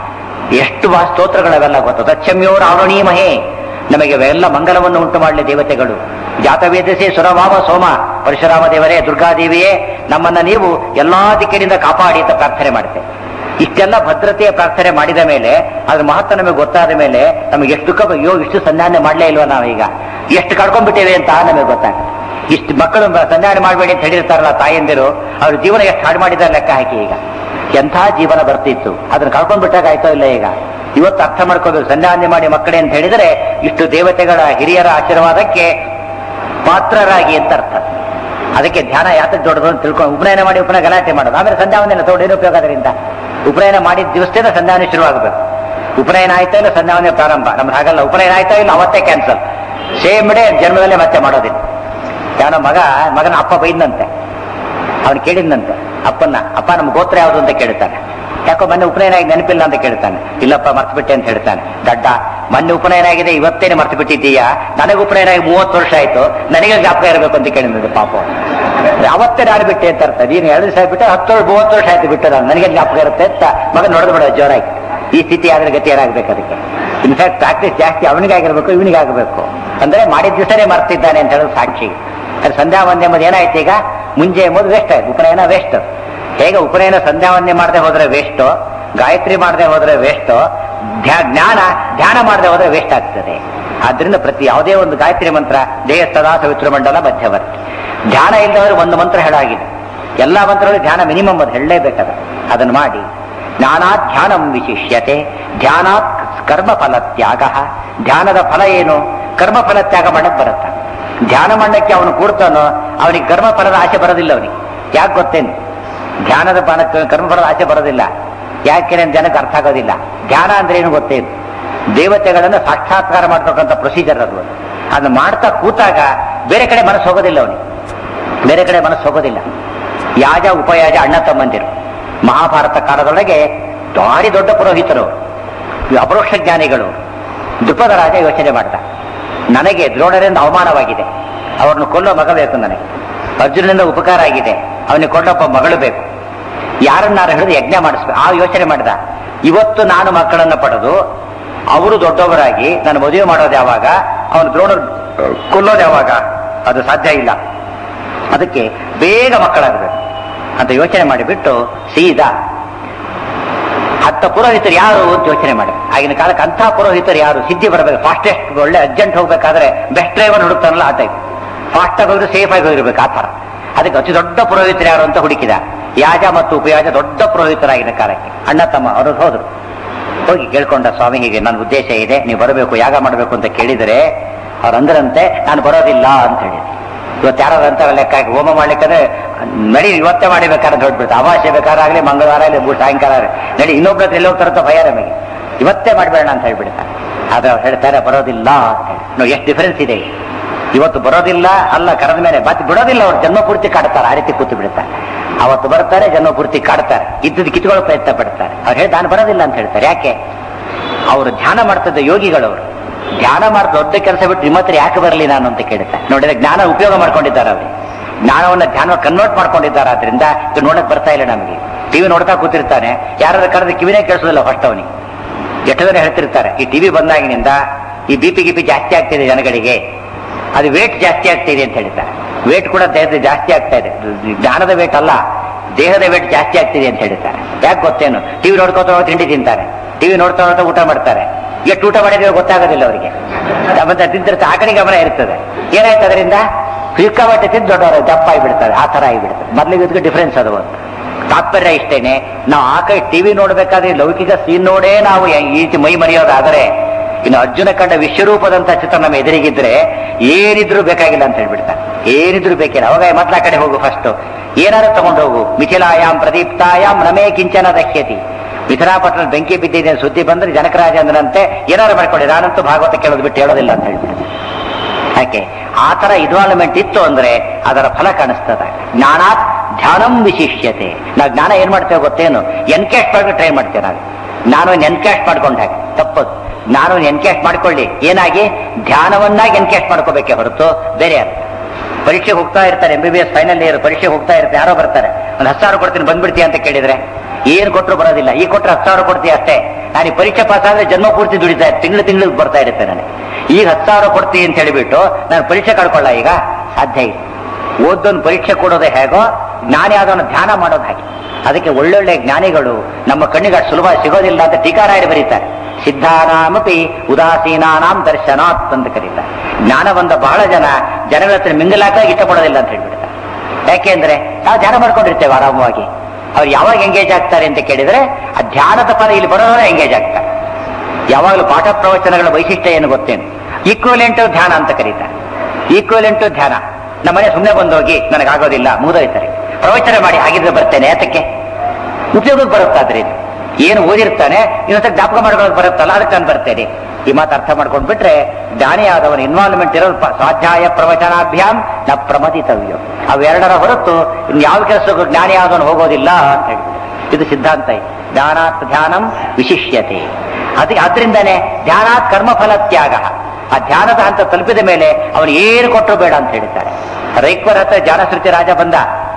ಎಷ್ಟು ಬಾ ಸ್ತೋತ್ರಗಳವೆಲ್ಲ ಗೊತ್ತು ತಚ್ಚಮ್ಯೋ ರಾವಣೀಮಹೇ ನಮಗೆ ಎಲ್ಲ ಮಂಗಲವನ್ನು ಉಂಟು ಮಾಡಲಿ ದೇವತೆಗಳು ಜಾತವೇದಿಸಿ ಸುರವಾಮ ಸೋಮ ಪರಶುರಾಮ ದೇವರೇ ದುರ್ಗಾದೇವಿಯೇ ನಮ್ಮನ್ನ ನೀವು ಎಲ್ಲಾ ದಿಕ್ಕಿನಿಂದ ಕಾಪಾಡಿ ಅಂತ ಪ್ರಾರ್ಥನೆ ಮಾಡ್ತೇವೆ ಇಷ್ಟೆಲ್ಲ ಭದ್ರತೆಯ ಪ್ರಾರ್ಥನೆ ಮಾಡಿದ ಮೇಲೆ ಅದ್ರ ಮಹತ್ವ ನಮಗೆ ಗೊತ್ತಾದ ಮೇಲೆ ನಮಗೆ ಎಷ್ಟು ದುಃಖ ಅಯ್ಯೋ ಇಷ್ಟು ಸಂಧಾನ ಮಾಡಲೇ ಇಲ್ವಾ ನಾವೀಗ ಎಷ್ಟು ಕಳ್ಕೊಂಡ್ಬಿಟ್ಟೇವೆ ಅಂತ ನಮಗೆ ಗೊತ್ತಾಗುತ್ತೆ ಇಷ್ಟು ಮಕ್ಕಳು ಬ- ಸಂಧಾನ ಮಾಡಬೇಡಿ ಅಂತ ಹೇಳಿರ್ತಾರಲ್ಲ ತಾಯಂದಿರು ಅವ್ರ ಜೀವನ ಎಷ್ಟು ಹಾಳು ಮಾಡಿದ್ದಾರೆ ಲೆಕ್ಕ ಹಾಕಿ ಈಗ ಎಂಥ ಜೀವನ ಬರ್ತಿತ್ತು ಅದನ್ನ ಕಳ್ಕೊಂಡ್ಬಿಟ್ಟಾಗ ಆಯ್ತೋ ಇಲ್ಲ ಈಗ ಇವತ್ತು ಅರ್ಥ ಮಾಡ್ಕೋಬೇಕು ಸಂಧಾನ ಮಾಡಿ ಮಕ್ಕಳೇ ಅಂತ ಹೇಳಿದರೆ ಇಷ್ಟು ದೇವತೆಗಳ ಹಿರಿಯರ ಆಶೀರ್ವಾದಕ್ಕೆ ಪಾತ್ರರಾಗಿ ಅಂತ ಅರ್ಥ ಅದಕ್ಕೆ ಧ್ಯಾನ ಯಾತಕ್ಕೆ ದೊಡ್ಡದು ಅಂತ ತಿಳ್ಕೊಂಡು ಉಪನಯನ ಮಾಡಿ ಉಪನಯನ ಗಲಾಟೆ ಮಾಡೋದು ಆಮೇಲೆ ಸಂಧ್ಯಾವಂದನೆ ತಗೊಂಡು ಏನು ಉಪಯೋಗ ಅದರಿಂದ ಉಪನಯನ ಮಾಡಿದ ದಿವಸದಿಂದ ಸಂಧ್ಯಾವನೆ ಶುರುವಾಗಬೇಕು ಉಪನಯನ ಆಯ್ತಾ ಇಲ್ಲ ಸಂಧ್ಯಾವನೆ ಪ್ರಾರಂಭ ನಮ್ದು ಹಾಗಲ್ಲ ಉಪನಯನ ಆಯ್ತಾ ಇಲ್ಲ ಅವತ್ತೇ ಕ್ಯಾನ್ಸಲ್ ಸೇಮ್ ಡೇ ಜನ್ಮದಲ್ಲೇ ಮತ್ತೆ ಮಾಡೋದಿಲ್ಲ ಯಾವನ ಮಗ ಮಗನ ಅಪ್ಪ ಬೈದಂತೆ ಅವನು ಕೇಳಿದ್ನಂತೆ ಅಪ್ಪನ್ನ ಅಪ್ಪ ನಮ್ಮ ಗೋತ್ರ ಯಾವುದು ಅಂತ ಕೇಳ್ತಾನೆ ಯಾಕೋ ಮೊನ್ನೆ ಉಪನಯನ ಆಗಿ ನೆನಪಿಲ್ಲ ಅಂತ ಕೇಳ್ತಾನೆ ಇಲ್ಲಪ್ಪ ಮರ್ತು ಬಿಟ್ಟೆ ಅಂತ ಹೇಳ್ತಾನೆ ದಡ್ಡ ಮೊನ್ನೆ ಉಪನಯನ ಆಗಿದೆ ಇವತ್ತೇನೆ ಮರ್ತು ಬಿಟ್ಟಿದ್ದೀಯಾ ನನಗೆ ಉಪನಯನ ಆಗಿ ಮೂವತ್ತು ವರ್ಷ ಆಯ್ತು ನನಗೆ ಜ್ಞಾಪಕ ಇರಬೇಕು ಅಂತ ಕೇಳಿದ್ರೆ ಪಾಪ ಅವತ್ತೇ ನಾನು ಬಿಟ್ಟೆ ಅಂತ ಅರ್ಥ ನೀನು ಎರಡು ದಿವಸ ಬಿಟ್ಟೆ ಹತ್ತು ವರ್ಷ ಮೂವತ್ತು ವರ್ಷ ಆಯ್ತು ಬಿಟ್ಟು ನಾನು ನನಗೆ ಜ್ಞಾಪಕ ಇರುತ್ತೆ ಅಂತ ಮಗ ನೋಡಿದ್ ಬಿಡ ಜೋರಾಗಿ ಈ ಸ್ಥಿತಿ ಆದ್ರೆ ಗತಿ ಏನಾಗ್ಬೇಕು ಅದಕ್ಕೆ ಇನ್ಫ್ಯಾಕ್ಟ್ ಪ್ರಾಕ್ಟೀಸ್ ಜಾಸ್ತಿ ಅವನಿಗಾಗಿರ್ಬೇಕು ಇವನಿಗಾಗಬೇಕು ಅಂದ್ರೆ ಮಾಡಿದ ದಿವಸನೇ ಮರ್ತಿದ್ದಾನೆ ಅಂತ ಹೇಳೋದು ಸಾಕ್ಷಿ ಅದು ಸಂಧ್ಯಾ ವಂದ್ಯ ಎಂಬುದು ಏನಾಯ್ತು ಈಗ ಮುಂಜೆ ಎಂಬುದು ವೇಸ್ಟ್ ಆಯ್ತು ಉಪನಯನ ವೇಸ್ಟ್ ಹೇಗೆ ಉಪನಯನ ಸಂಧ್ಯಾ ವಂದ್ಯ ಮಾಡದೆ ಹೋದ್ರೆ ವೇಸ್ಟ್ ಗಾಯತ್ರಿ ಮಾಡದೆ ಹೋದ್ರೆ ವೇಸ್ಟ್ ಜ್ಞಾನ ಧ್ಯಾನ ಮಾಡದೆ ಹೋದ್ರೆ ವೇಸ್ಟ್ ಆಗ್ತದೆ ಆದ್ರಿಂದ ಪ್ರತಿ ಯಾವುದೇ ಒಂದು ಗಾಯತ್ರಿ ಮಂತ್ರ ದೇಹ ಸದಾ ಸವಿತೃ ಮಂಡಲ ಮಧ್ಯವರ್ತಿ ಧ್ಯಾನ ಇಲ್ಲದವರು ಒಂದು ಮಂತ್ರ ಹೇಳಾಗಿದೆ ಎಲ್ಲಾ ಮಂತ್ರಗಳು ಧ್ಯಾನ ಮಿನಿಮಮ್ ಅದು ಹೇಳಲೇಬೇಕಾದ ಅದನ್ನು ಮಾಡಿ ಜ್ಞಾನಾತ್ ಧ್ಯಾನಂ ವಿಶಿಷ್ಯತೆ ಧ್ಯಾನಾತ್ ಕರ್ಮ ಫಲ ತ್ಯಾಗ ಧ್ಯಾನದ ಫಲ ಏನು ಕರ್ಮ ಫಲ ತ್ಯಾಗ ಮಾಡಕ್ ಬರುತ್ತ ಧ್ಯಾನ ಮಾಡಕ್ಕೆ ಅವನು ಕೂಡ್ತಾನೋ ಅವನಿಗೆ ಕರ್ಮ ಫಲದ ಆಸೆ ಬರೋದಿಲ್ಲ ಅವನಿಗೆ ಯಾಕೆ ಗೊತ್ತೇನು ಧ್ಯಾನದ ಫಲ ಕರ್ಮ ಫಲದ ಆಸೆ ಬರೋದಿಲ್ಲ ಯಾಕೆ ಅಂತ ಜನಕ್ಕೆ ಅರ್ಥ ಆಗೋದಿಲ್ಲ ಧ್ಯಾನ ಅಂದ್ರೆ ಏನು ಗೊತ್ತೇನು ದೇವತೆಗಳನ್ನ ಸಾಕ್ಷಾತ್ಕಾರ ಮಾಡ್ತಕ್ಕಂಥ ಪ್ರೊಸೀಜರ್ ಅದು ಅದನ್ನ ಮಾಡ್ತಾ ಕೂತಾಗ ಬೇರೆ ಕಡೆ ಮನಸ್ಸು ಹೋಗೋದಿಲ್ಲ ಅವನಿಗೆ ಬೇರೆ ಕಡೆ ಮನಸ್ಸು ಹೋಗೋದಿಲ್ಲ ಯಾಜ ಉಪಯಾಜ ಅಣ್ಣ ತಮ್ಮಂದಿರು ಮಹಾಭಾರತ ಕಾಲದೊಳಗೆ ಭಾರಿ ದೊಡ್ಡ ಪುರೋಹಿತರು ಈ ಅಪರೋಕ್ಷ ಜ್ಞಾನಿಗಳು ದ್ರುಪದ ರಾಜ ಯೋಚನೆ ಮಾಡ್ದ ನನಗೆ ದ್ರೋಣರಿಂದ ಅವಮಾನವಾಗಿದೆ ಅವರನ್ನು ಕೊಲ್ಲೋ ಮಗ ಬೇಕು ನನಗೆ ಅರ್ಜುನನಿಂದ ಉಪಕಾರ ಆಗಿದೆ ಅವನಿಗೆ ಕೊಂಡೊಬ್ಬ ಮಗಳು ಬೇಕು ಯಾರನ್ನಾರು ಹಿಡಿದು ಯಜ್ಞ ಮಾಡಿಸ್ಬೇಕು ಆ ಯೋಚನೆ ಮಾಡಿದ ಇವತ್ತು ನಾನು ಮಕ್ಕಳನ್ನ ಪಡೆದು ಅವರು ದೊಡ್ಡವರಾಗಿ ನಾನು ಮದುವೆ ಮಾಡೋದು ಯಾವಾಗ ಅವನು ದ್ರೋಣ ಕೊಲ್ಲೋದು ಯಾವಾಗ ಅದು ಸಾಧ್ಯ ಇಲ್ಲ ಅದಕ್ಕೆ ಬೇಗ ಮಕ್ಕಳಾಗಬೇಕು ಅಂತ ಯೋಚನೆ ಮಾಡಿಬಿಟ್ಟು ಸೀದಾ ಹತ್ತ ಪುರೋಹಿತರು ಯಾರು ಅಂತ ಯೋಚನೆ ಮಾಡಿ ಆಗಿನ ಕಾಲಕ್ಕೆ ಅಂಥ ಪುರೋಹಿತರು ಯಾರು ಸಿದ್ಧಿ ಬರಬೇಕು ಫಾಸ್ಟೆಸ್ಟ್ ಒಳ್ಳೆ ಅರ್ಜೆಂಟ್ ಹೋಗ್ಬೇಕಾದ್ರೆ ಬೆಸ್ಟ್ ಡ್ರೈವರ್ ಹುಡುಕ್ತಾನಲ್ಲ ಆ ಟೈಪ್ ಫಾಸ್ಟ್ ಆಗಿ ಹೋದ್ರೆ ಸೇಫ್ ಆಗಿ ಹೋಗಿರ್ಬೇಕು ಆ ಥರ ಅದಕ್ಕೆ ಅತಿ ದೊಡ್ಡ ಪುರೋಹಿತರು ಯಾರು ಅಂತ ಹುಡುಕಿದ ಯಾಜ ಮತ್ತು ಉಪಯಾಜ ದೊಡ್ಡ ಪುರೋಹಿತರಾಗಿನ ಕಾಲಕ್ಕೆ ಅಣ್ಣ ತಮ್ಮ ಅವರು ಹೋದ್ರು ಹೋಗಿ ಕೇಳ್ಕೊಂಡ ಸ್ವಾಮಿ ಹೀಗೆ ನನ್ನ ಉದ್ದೇಶ ಇದೆ ನೀವು ಬರಬೇಕು ಯಾಗ ಮಾಡಬೇಕು ಅಂತ ಕೇಳಿದರೆ ಅವ್ರು ಅಂದ್ರಂತೆ ನಾನು ಬರೋದಿಲ್ಲ ಅಂತ ಹೇಳಿದ್ರು ಇವತ್ತು ಯಾರು ಅಂತ ಲೆಕ್ಕ ಹಾಕಿ ಹೋಮ ಮಾಡ್ಲಿಕ್ಕಂದ್ರೆ ನಡಿ ಇವತ್ತೇ ಮಾಡಿಬೇಕಾದ್ರೆ ದೊಡ್ಡಬಿಡ್ತು ಅಮಾವಾಸ್ಯೆ ಬೇಕಾರಾಗಲಿ ಮಂಗಳವಾರ ಆಗಲಿ ಮೂರು ಸಾಯಂಕಾಲ ಆಗಲಿ ನಡಿ ಇನ್ನೊಬ್ರ ಹತ್ರ ಎಲ್ಲಿ ಹೋಗ್ತಾರಂತ ಭಯ ನಮಗೆ ಇವತ್ತೇ ಮಾಡಬೇಡ ಅಂತ ಹೇಳ್ಬಿಡ್ತಾರೆ ಆದ್ರೆ ಅವ್ರು ಹೇಳ್ತಾರೆ ಬರೋದಿಲ್ಲ ಅಂತ ಹೇಳಿ ನೋಡಿ ಎಷ್ಟು ಡಿಫರೆನ್ಸ್ ಇದೆ ಇವತ್ತು ಬರೋದಿಲ್ಲ ಅಲ್ಲ ಕರೆದ ಮೇಲೆ ಮತ್ತೆ ಬಿಡೋದಿಲ್ಲ ಅವ್ರು ಜನ್ಮ ಪೂರ್ತಿ ಕಾಡ್ತಾರೆ ಆ ರೀತಿ ಕೂತು ಬಿಡ್ತಾರೆ ಅವತ್ತು ಬರ್ತಾರೆ ಜನ್ಮ ಪೂರ್ತಿ ಕಾಡ್ತಾರೆ ಇದ್ದದ್ದು ಕಿತ್ಕೊಳ್ಳೋ ಪ್ರಯತ್ನ ಪಡ್ತಾರೆ ಅವ್ರು ಹೇಳಿ ನಾನು ಬರೋದಿಲ್ಲ ಅಂತ ಹೇಳ್ತಾರೆ ಯಾಕೆ ಅವರು ಧ್ಯಾನ ಮಾಡ್ತಿದ್ದ ಯೋಗಿಗಳವರು ಧ್ಯಾನ ಮಾಡಿ ದೊಡ್ಡ ಕೆಲಸ ಬಿಟ್ಟು ನಿಮ್ಮ ಹತ್ರ ಯಾಕೆ ಬರಲಿ ನಾನು ಅಂತ ಕೇಳ್ತಾರೆ ನೋಡಿದ್ರೆ ಜ್ಞಾನ ಉಪಯೋಗ ಮಾಡ್ಕೊಂಡಿದ್ದಾರೆ ಅವರು ಜ್ಞಾನವನ್ನ ಧ್ಯಾನ ಕನ್ವರ್ಟ್ ಮಾಡ್ಕೊಂಡಿದ್ದಾರೆ ಆದ್ರಿಂದ ಇದು ನೋಡಕ್ ಬರ್ತಾ ಇಲ್ಲ ನಮಗೆ ಟಿವಿ ನೋಡ್ತಾ ಕೂತಿರ್ತಾನೆ ಯಾರಾದ್ರೂ ಕರೆದ್ರೆ ಕಿವಿನೇ ಕೇಳಿಸೋದಿಲ್ಲ ಫಸ್ಟ್ ಅವನಿಗೆ ಎಷ್ಟು ಜನ ಹೇಳ್ತಿರ್ತಾರೆ ಈ ಟಿವಿ ಬಂದಾಗಿನಿಂದ ಈ ಬಿ ಪಿ ಗಿಪಿ ಜಾಸ್ತಿ ಆಗ್ತಿದೆ ಜನಗಳಿಗೆ ಅದು ವೇಟ್ ಜಾಸ್ತಿ ಆಗ್ತಿದೆ ಅಂತ ಹೇಳ್ತಾರೆ ವೇಟ್ ಕೂಡ ದೇಹದ ಜಾಸ್ತಿ ಆಗ್ತಾ ಇದೆ ಜ್ಞಾನದ ವೇಟ್ ಅಲ್ಲ ದೇಹದ ವೇಟ್ ಜಾಸ್ತಿ ಆಗ್ತಿದೆ ಅಂತ ಹೇಳ್ತಾರೆ ಯಾಕೆ ಗೊತ್ತೇನು ಟಿವಿ ನೋಡ್ಕೋತಾ ಹೋಗಿ ತಿಂಡಿ ತಿಂತಾರೆ ಟಿವಿ ನೋಡ್ತಾ ನೋಡ್ತಾ ಊಟ ಮಾಡ್ತಾರೆ ಎಷ್ಟು ಊಟ ಮಾಡಿದ್ರೆ ಗೊತ್ತಾಗೋದಿಲ್ಲ ಅವರಿಗೆ ಮತ್ತೆ ತಿಂತಿರ್ತಾರೆ ಆ ಕಡೆ ಗಮನ ಇರ್ತದೆ ಏನಾಯ್ತು ಅದರಿಂದ ಸಿಕ್ಕಾಬಟ್ಟೆ ತಿಂದು ದೊಡ್ಡವರು ದಪ್ಪ ಆಗಿಬಿಡ್ತಾರೆ ಆ ತರ ಆಗಿಬಿಡ್ತಾರೆ ಮೊದಲಿಗೆ ಇದಕ್ಕೆ ಡಿಫ್ರೆನ್ಸ್ ಅದು ಒಂದು ತಾತ್ಪರ್ಯ ಇಷ್ಟೇನೆ ನಾವು ಆ ಕೈ ಟಿವಿ ನೋಡ್ಬೇಕಾದ್ರೆ ಲೌಕಿಕ ಸೀನ್ ನೋಡೇ ನಾವು ಈ ರೀತಿ ಮೈ ಮರೆಯೋದಾದರೆ ಇನ್ನು ಅರ್ಜುನ ಕಂಡ ವಿಶ್ವರೂಪದಂತ ಚಿತ್ರ ನಮ್ಮ ಎದುರಿಗಿದ್ರೆ ಏನಿದ್ರು ಬೇಕಾಗಿಲ್ಲ ಅಂತ ಹೇಳ್ಬಿಡ್ತಾರೆ ಏನಿದ್ರು ಬೇಕಿಲ್ಲ ಅವಾಗ ಮೊದ್ಲ ಕಡೆ ಹೋಗು ಫಸ್ಟ್ ಏನಾದ್ರು ತಗೊಂಡು ಹೋಗು ಮಿಥಿಲಾಯಾಮ್ ಪ್ರದೀಪ್ತಾಯಾಮ್ ನಮೇ ಕಿಂಚನ ದಕ್ಷ್ಯತಿ ಮಿಥಿಲಾಪಟ್ಟಣ ಬೆಂಕಿ ಬಿದ್ದಿದೆ ಸುದ್ದಿ ಬಂದ್ರೆ ಜನಕರಾಜ ಅಂದ್ರಂತೆ ಏನಾರು ಮಾಡ್ಕೊಳ್ಳಿ ನಾನಂತೂ ಭಾಗವತ ಕೇಳೋದು ಬಿಟ್ಟು ಹೇಳೋದಿಲ್ಲ ಅಂತ ಹೇಳ್ಬಿಡ್ತಾರೆ ಯಾಕೆ ಆ ತರ ಇನ್ವಾಲ್ವ್ಮೆಂಟ್ ಇತ್ತು ಅಂದ್ರೆ ಅದರ ಫಲ ಕಾಣಿಸ್ತದೆ ಜ್ಞಾನಾತ್ ಧ್ಯಾನಂ ವಿಶಿಷ್ಯತೆ ನಾವು ಜ್ಞಾನ ಏನ್ ಮಾಡ್ತೇವೆ ಗೊತ್ತೇನು ಎನ್ಕ್ಯಾಸ್ಟ್ ಮಾಡಿ ಟ್ರೈ ಮಾಡ್ತೇವೆ ನಾವು ಜ್ಞಾನವನ್ನು ಎನ್ಕ್ಯಾಸ್ಟ್ ಮಾಡ್ಕೊಂಡು ಹಾಕಿ ತಪ್ಪದು ಜ್ಞಾನವನ್ನು ಎನ್ಕ್ಯಾಸ್ಟ್ ಮಾಡ್ಕೊಳ್ಳಿ ಏನಾಗಿ ಧ್ಯಾನವನ್ನಾಗಿ ಎನ್ಕ್ಯಾಸ್ಟ್ ಮಾಡ್ಕೋಬೇಕೆ ಹೊರತು ಬೇರೆ ಅಲ್ಲ ಪರೀಕ್ಷೆ ಹೋಗ್ತಾ ಇರ್ತಾರೆ M B B S final year ಪರೀಕ್ಷೆ ಹೋಗ್ತಾ ಇರ್ತಾರೆ ಯಾರೋ ಬರ್ತಾರೆ ಒಂದು ಹತ್ತು ಸಾವಿರ ಕೊಡ್ತೀನಿ ಬಂದ್ಬಿಡ್ತೀಯ ಅಂತ ಕೇಳಿದ್ರೆ ಏನು ಕೊಟ್ಟರು ಬರೋದಿಲ್ಲ ಈ ಕೊಟ್ಟರೆ ಹತ್ತು ಸಾವಿರ ಕೊಡ್ತೀಯ ಅಷ್ಟೇ ನಾನು ಈ ಪರೀಕ್ಷೆ ಪಾಸ್ ಆದ್ರೆ ಜನ್ಮ ಪೂರ್ತಿ ದುಡಿತಾ ತಿಂಗಳು ತಿಂಗಳು ಬರ್ತಾ ಇರುತ್ತೆ ನನಗೆ ಈಗ ಹತ್ತು ಸಾವಿರ ಕೊಡ್ತೀನಿ ಅಂತ ಹೇಳಿಬಿಟ್ಟು ನಾನು ಪರೀಕ್ಷೆ ಕಳ್ಕೊಳ್ಳ ಈಗ ಸಾಧ್ಯ ಇಲ್ಲ ಓದೋನ್ ಪರೀಕ್ಷೆ ಕೊಡೋದೇ ಹೇಗೋ ಜ್ಞಾನಿ ಆದವನು ಧ್ಯಾನ ಮಾಡೋದು ಹಾಗೆ ಅದಕ್ಕೆ ಒಳ್ಳೊಳ್ಳೆ ಜ್ಞಾನಿಗಳು ನಮ್ಮ ಕಣ್ಣಿಗೆ ಅಷ್ಟು ಸುಲಭ ಸಿಗೋದಿಲ್ಲ ಅಂತ ಟೀಕಾರಾಯರು ಬರೀತಾರೆ ಸಿದ್ಧಾನಾಮಪಿ ಉದಾಸೀನಾನಾಂ ದರ್ಶನಾತ್ ಅಂತ ಕರೀತಾರೆ ಜ್ಞಾನ ಬಂದ ಬಹಳ ಜನ ಜನಗಳ ಹತ್ರ ಮಿಂಗಲಾಕ ಇಷ್ಟಪಡೋದಿಲ್ಲ ಅಂತ ಹೇಳ್ಬಿಡ್ತಾರೆ ಯಾಕೆಂದ್ರೆ ನಾವು ಧ್ಯಾನ ಮಾಡ್ಕೊಂಡಿರ್ತೇವೆ ಆರಾಮವಾಗಿ ಅವ್ರು ಯಾವಾಗ ಎಂಗೇಜ್ ಆಗ್ತಾರೆ ಅಂತ ಕೇಳಿದ್ರೆ ಆ ಧ್ಯಾನದ ಫಲ ಇಲ್ಲಿ ಬರೋದ್ರೆ ಎಂಗೇಜ್ ಆಗ್ತಾರೆ ಯಾವಾಗಲೂ ಪಾಠ ಪ್ರವಚನಗಳ ವೈಶಿಷ್ಟ್ಯ ಏನು ಗೊತ್ತೇನು ಈಕ್ವಲೆಂಟ್ ಧ್ಯಾನ ಅಂತ ಕರೀತಾರೆ ಈಕ್ವಲೆಂಟ್ ಧ್ಯಾನ ನಮ್ಮನೆ ಸುಮ್ಮನೆ ಬಂದೋಗಿ ನನಗಾಗೋದಿಲ್ಲ ಮುಗಿದೋಯ್ತಾರೆ ಪ್ರವಚನ ಮಾಡಿ ಹಾಗಿದ್ರೆ ಬರ್ತೇನೆ ಯಾತಕ್ಕೆ ಉಪಯೋಗಕ್ಕೆ ಬರುತ್ತಾದ್ರೆ ಇದು ಏನು ಓದಿರ್ತಾನೆ ಇನ್ನೊಂದ್ಸಲ ಜ್ಞಾಪಕ ಮಾಡ್ಕೊಳ್ಳೋಕೆ ಬರುತ್ತಲ್ಲ ಅದಕ್ಕೆ ನಾನು ಬರ್ತೇನೆ ಈ ಮಾತು ಅರ್ಥ ಮಾಡ್ಕೊಂಡ್ಬಿಟ್ರೆ ಜ್ಞಾನಿಯಾದವನ ಇನ್ವಾಲ್ವ್ಮೆಂಟ್ ಇರೋದು ಪ- ಸ್ವಾಧ್ಯಾಯ ಪ್ರವಚನಾಭ್ಯಾಮ್ ನ ಪ್ರಮದಿತವ್ಯ ಅವೆರಡರ ಹೊರತು ಇನ್ಯಾವ ಕೆಲಸಕ್ಕೂ ಜ್ಞಾನಿಯಾದವನು ಹೋಗೋದಿಲ್ಲ ಅಂತ ಹೇಳಿ ಇದು ಸಿದ್ಧಾಂತ ಇದೆ ಧ್ಯಾನಾತ್ ಧ್ಯಾನಂ ವಿಶಿಷ್ಯತೆ ಅದಕ್ಕೆ ಆದ್ರಿಂದಾನೆ ಧ್ಯಾನಾತ್ ಕರ್ಮಫಲ ತ್ಯಾಗ ಆ ಧ್ಯಾನದ ಹಂತ ತಲುಪಿದ ಮೇಲೆ ಅವನು ಏನು ಕೊಟ್ಟರು ಬೇಡ ಅಂತ ಹೇಳ್ತಾರೆ ರೈಕ್ವರ ಹತ್ರ ಜಾನಶ್ರುತಿ ರಾಜ ಬಂದ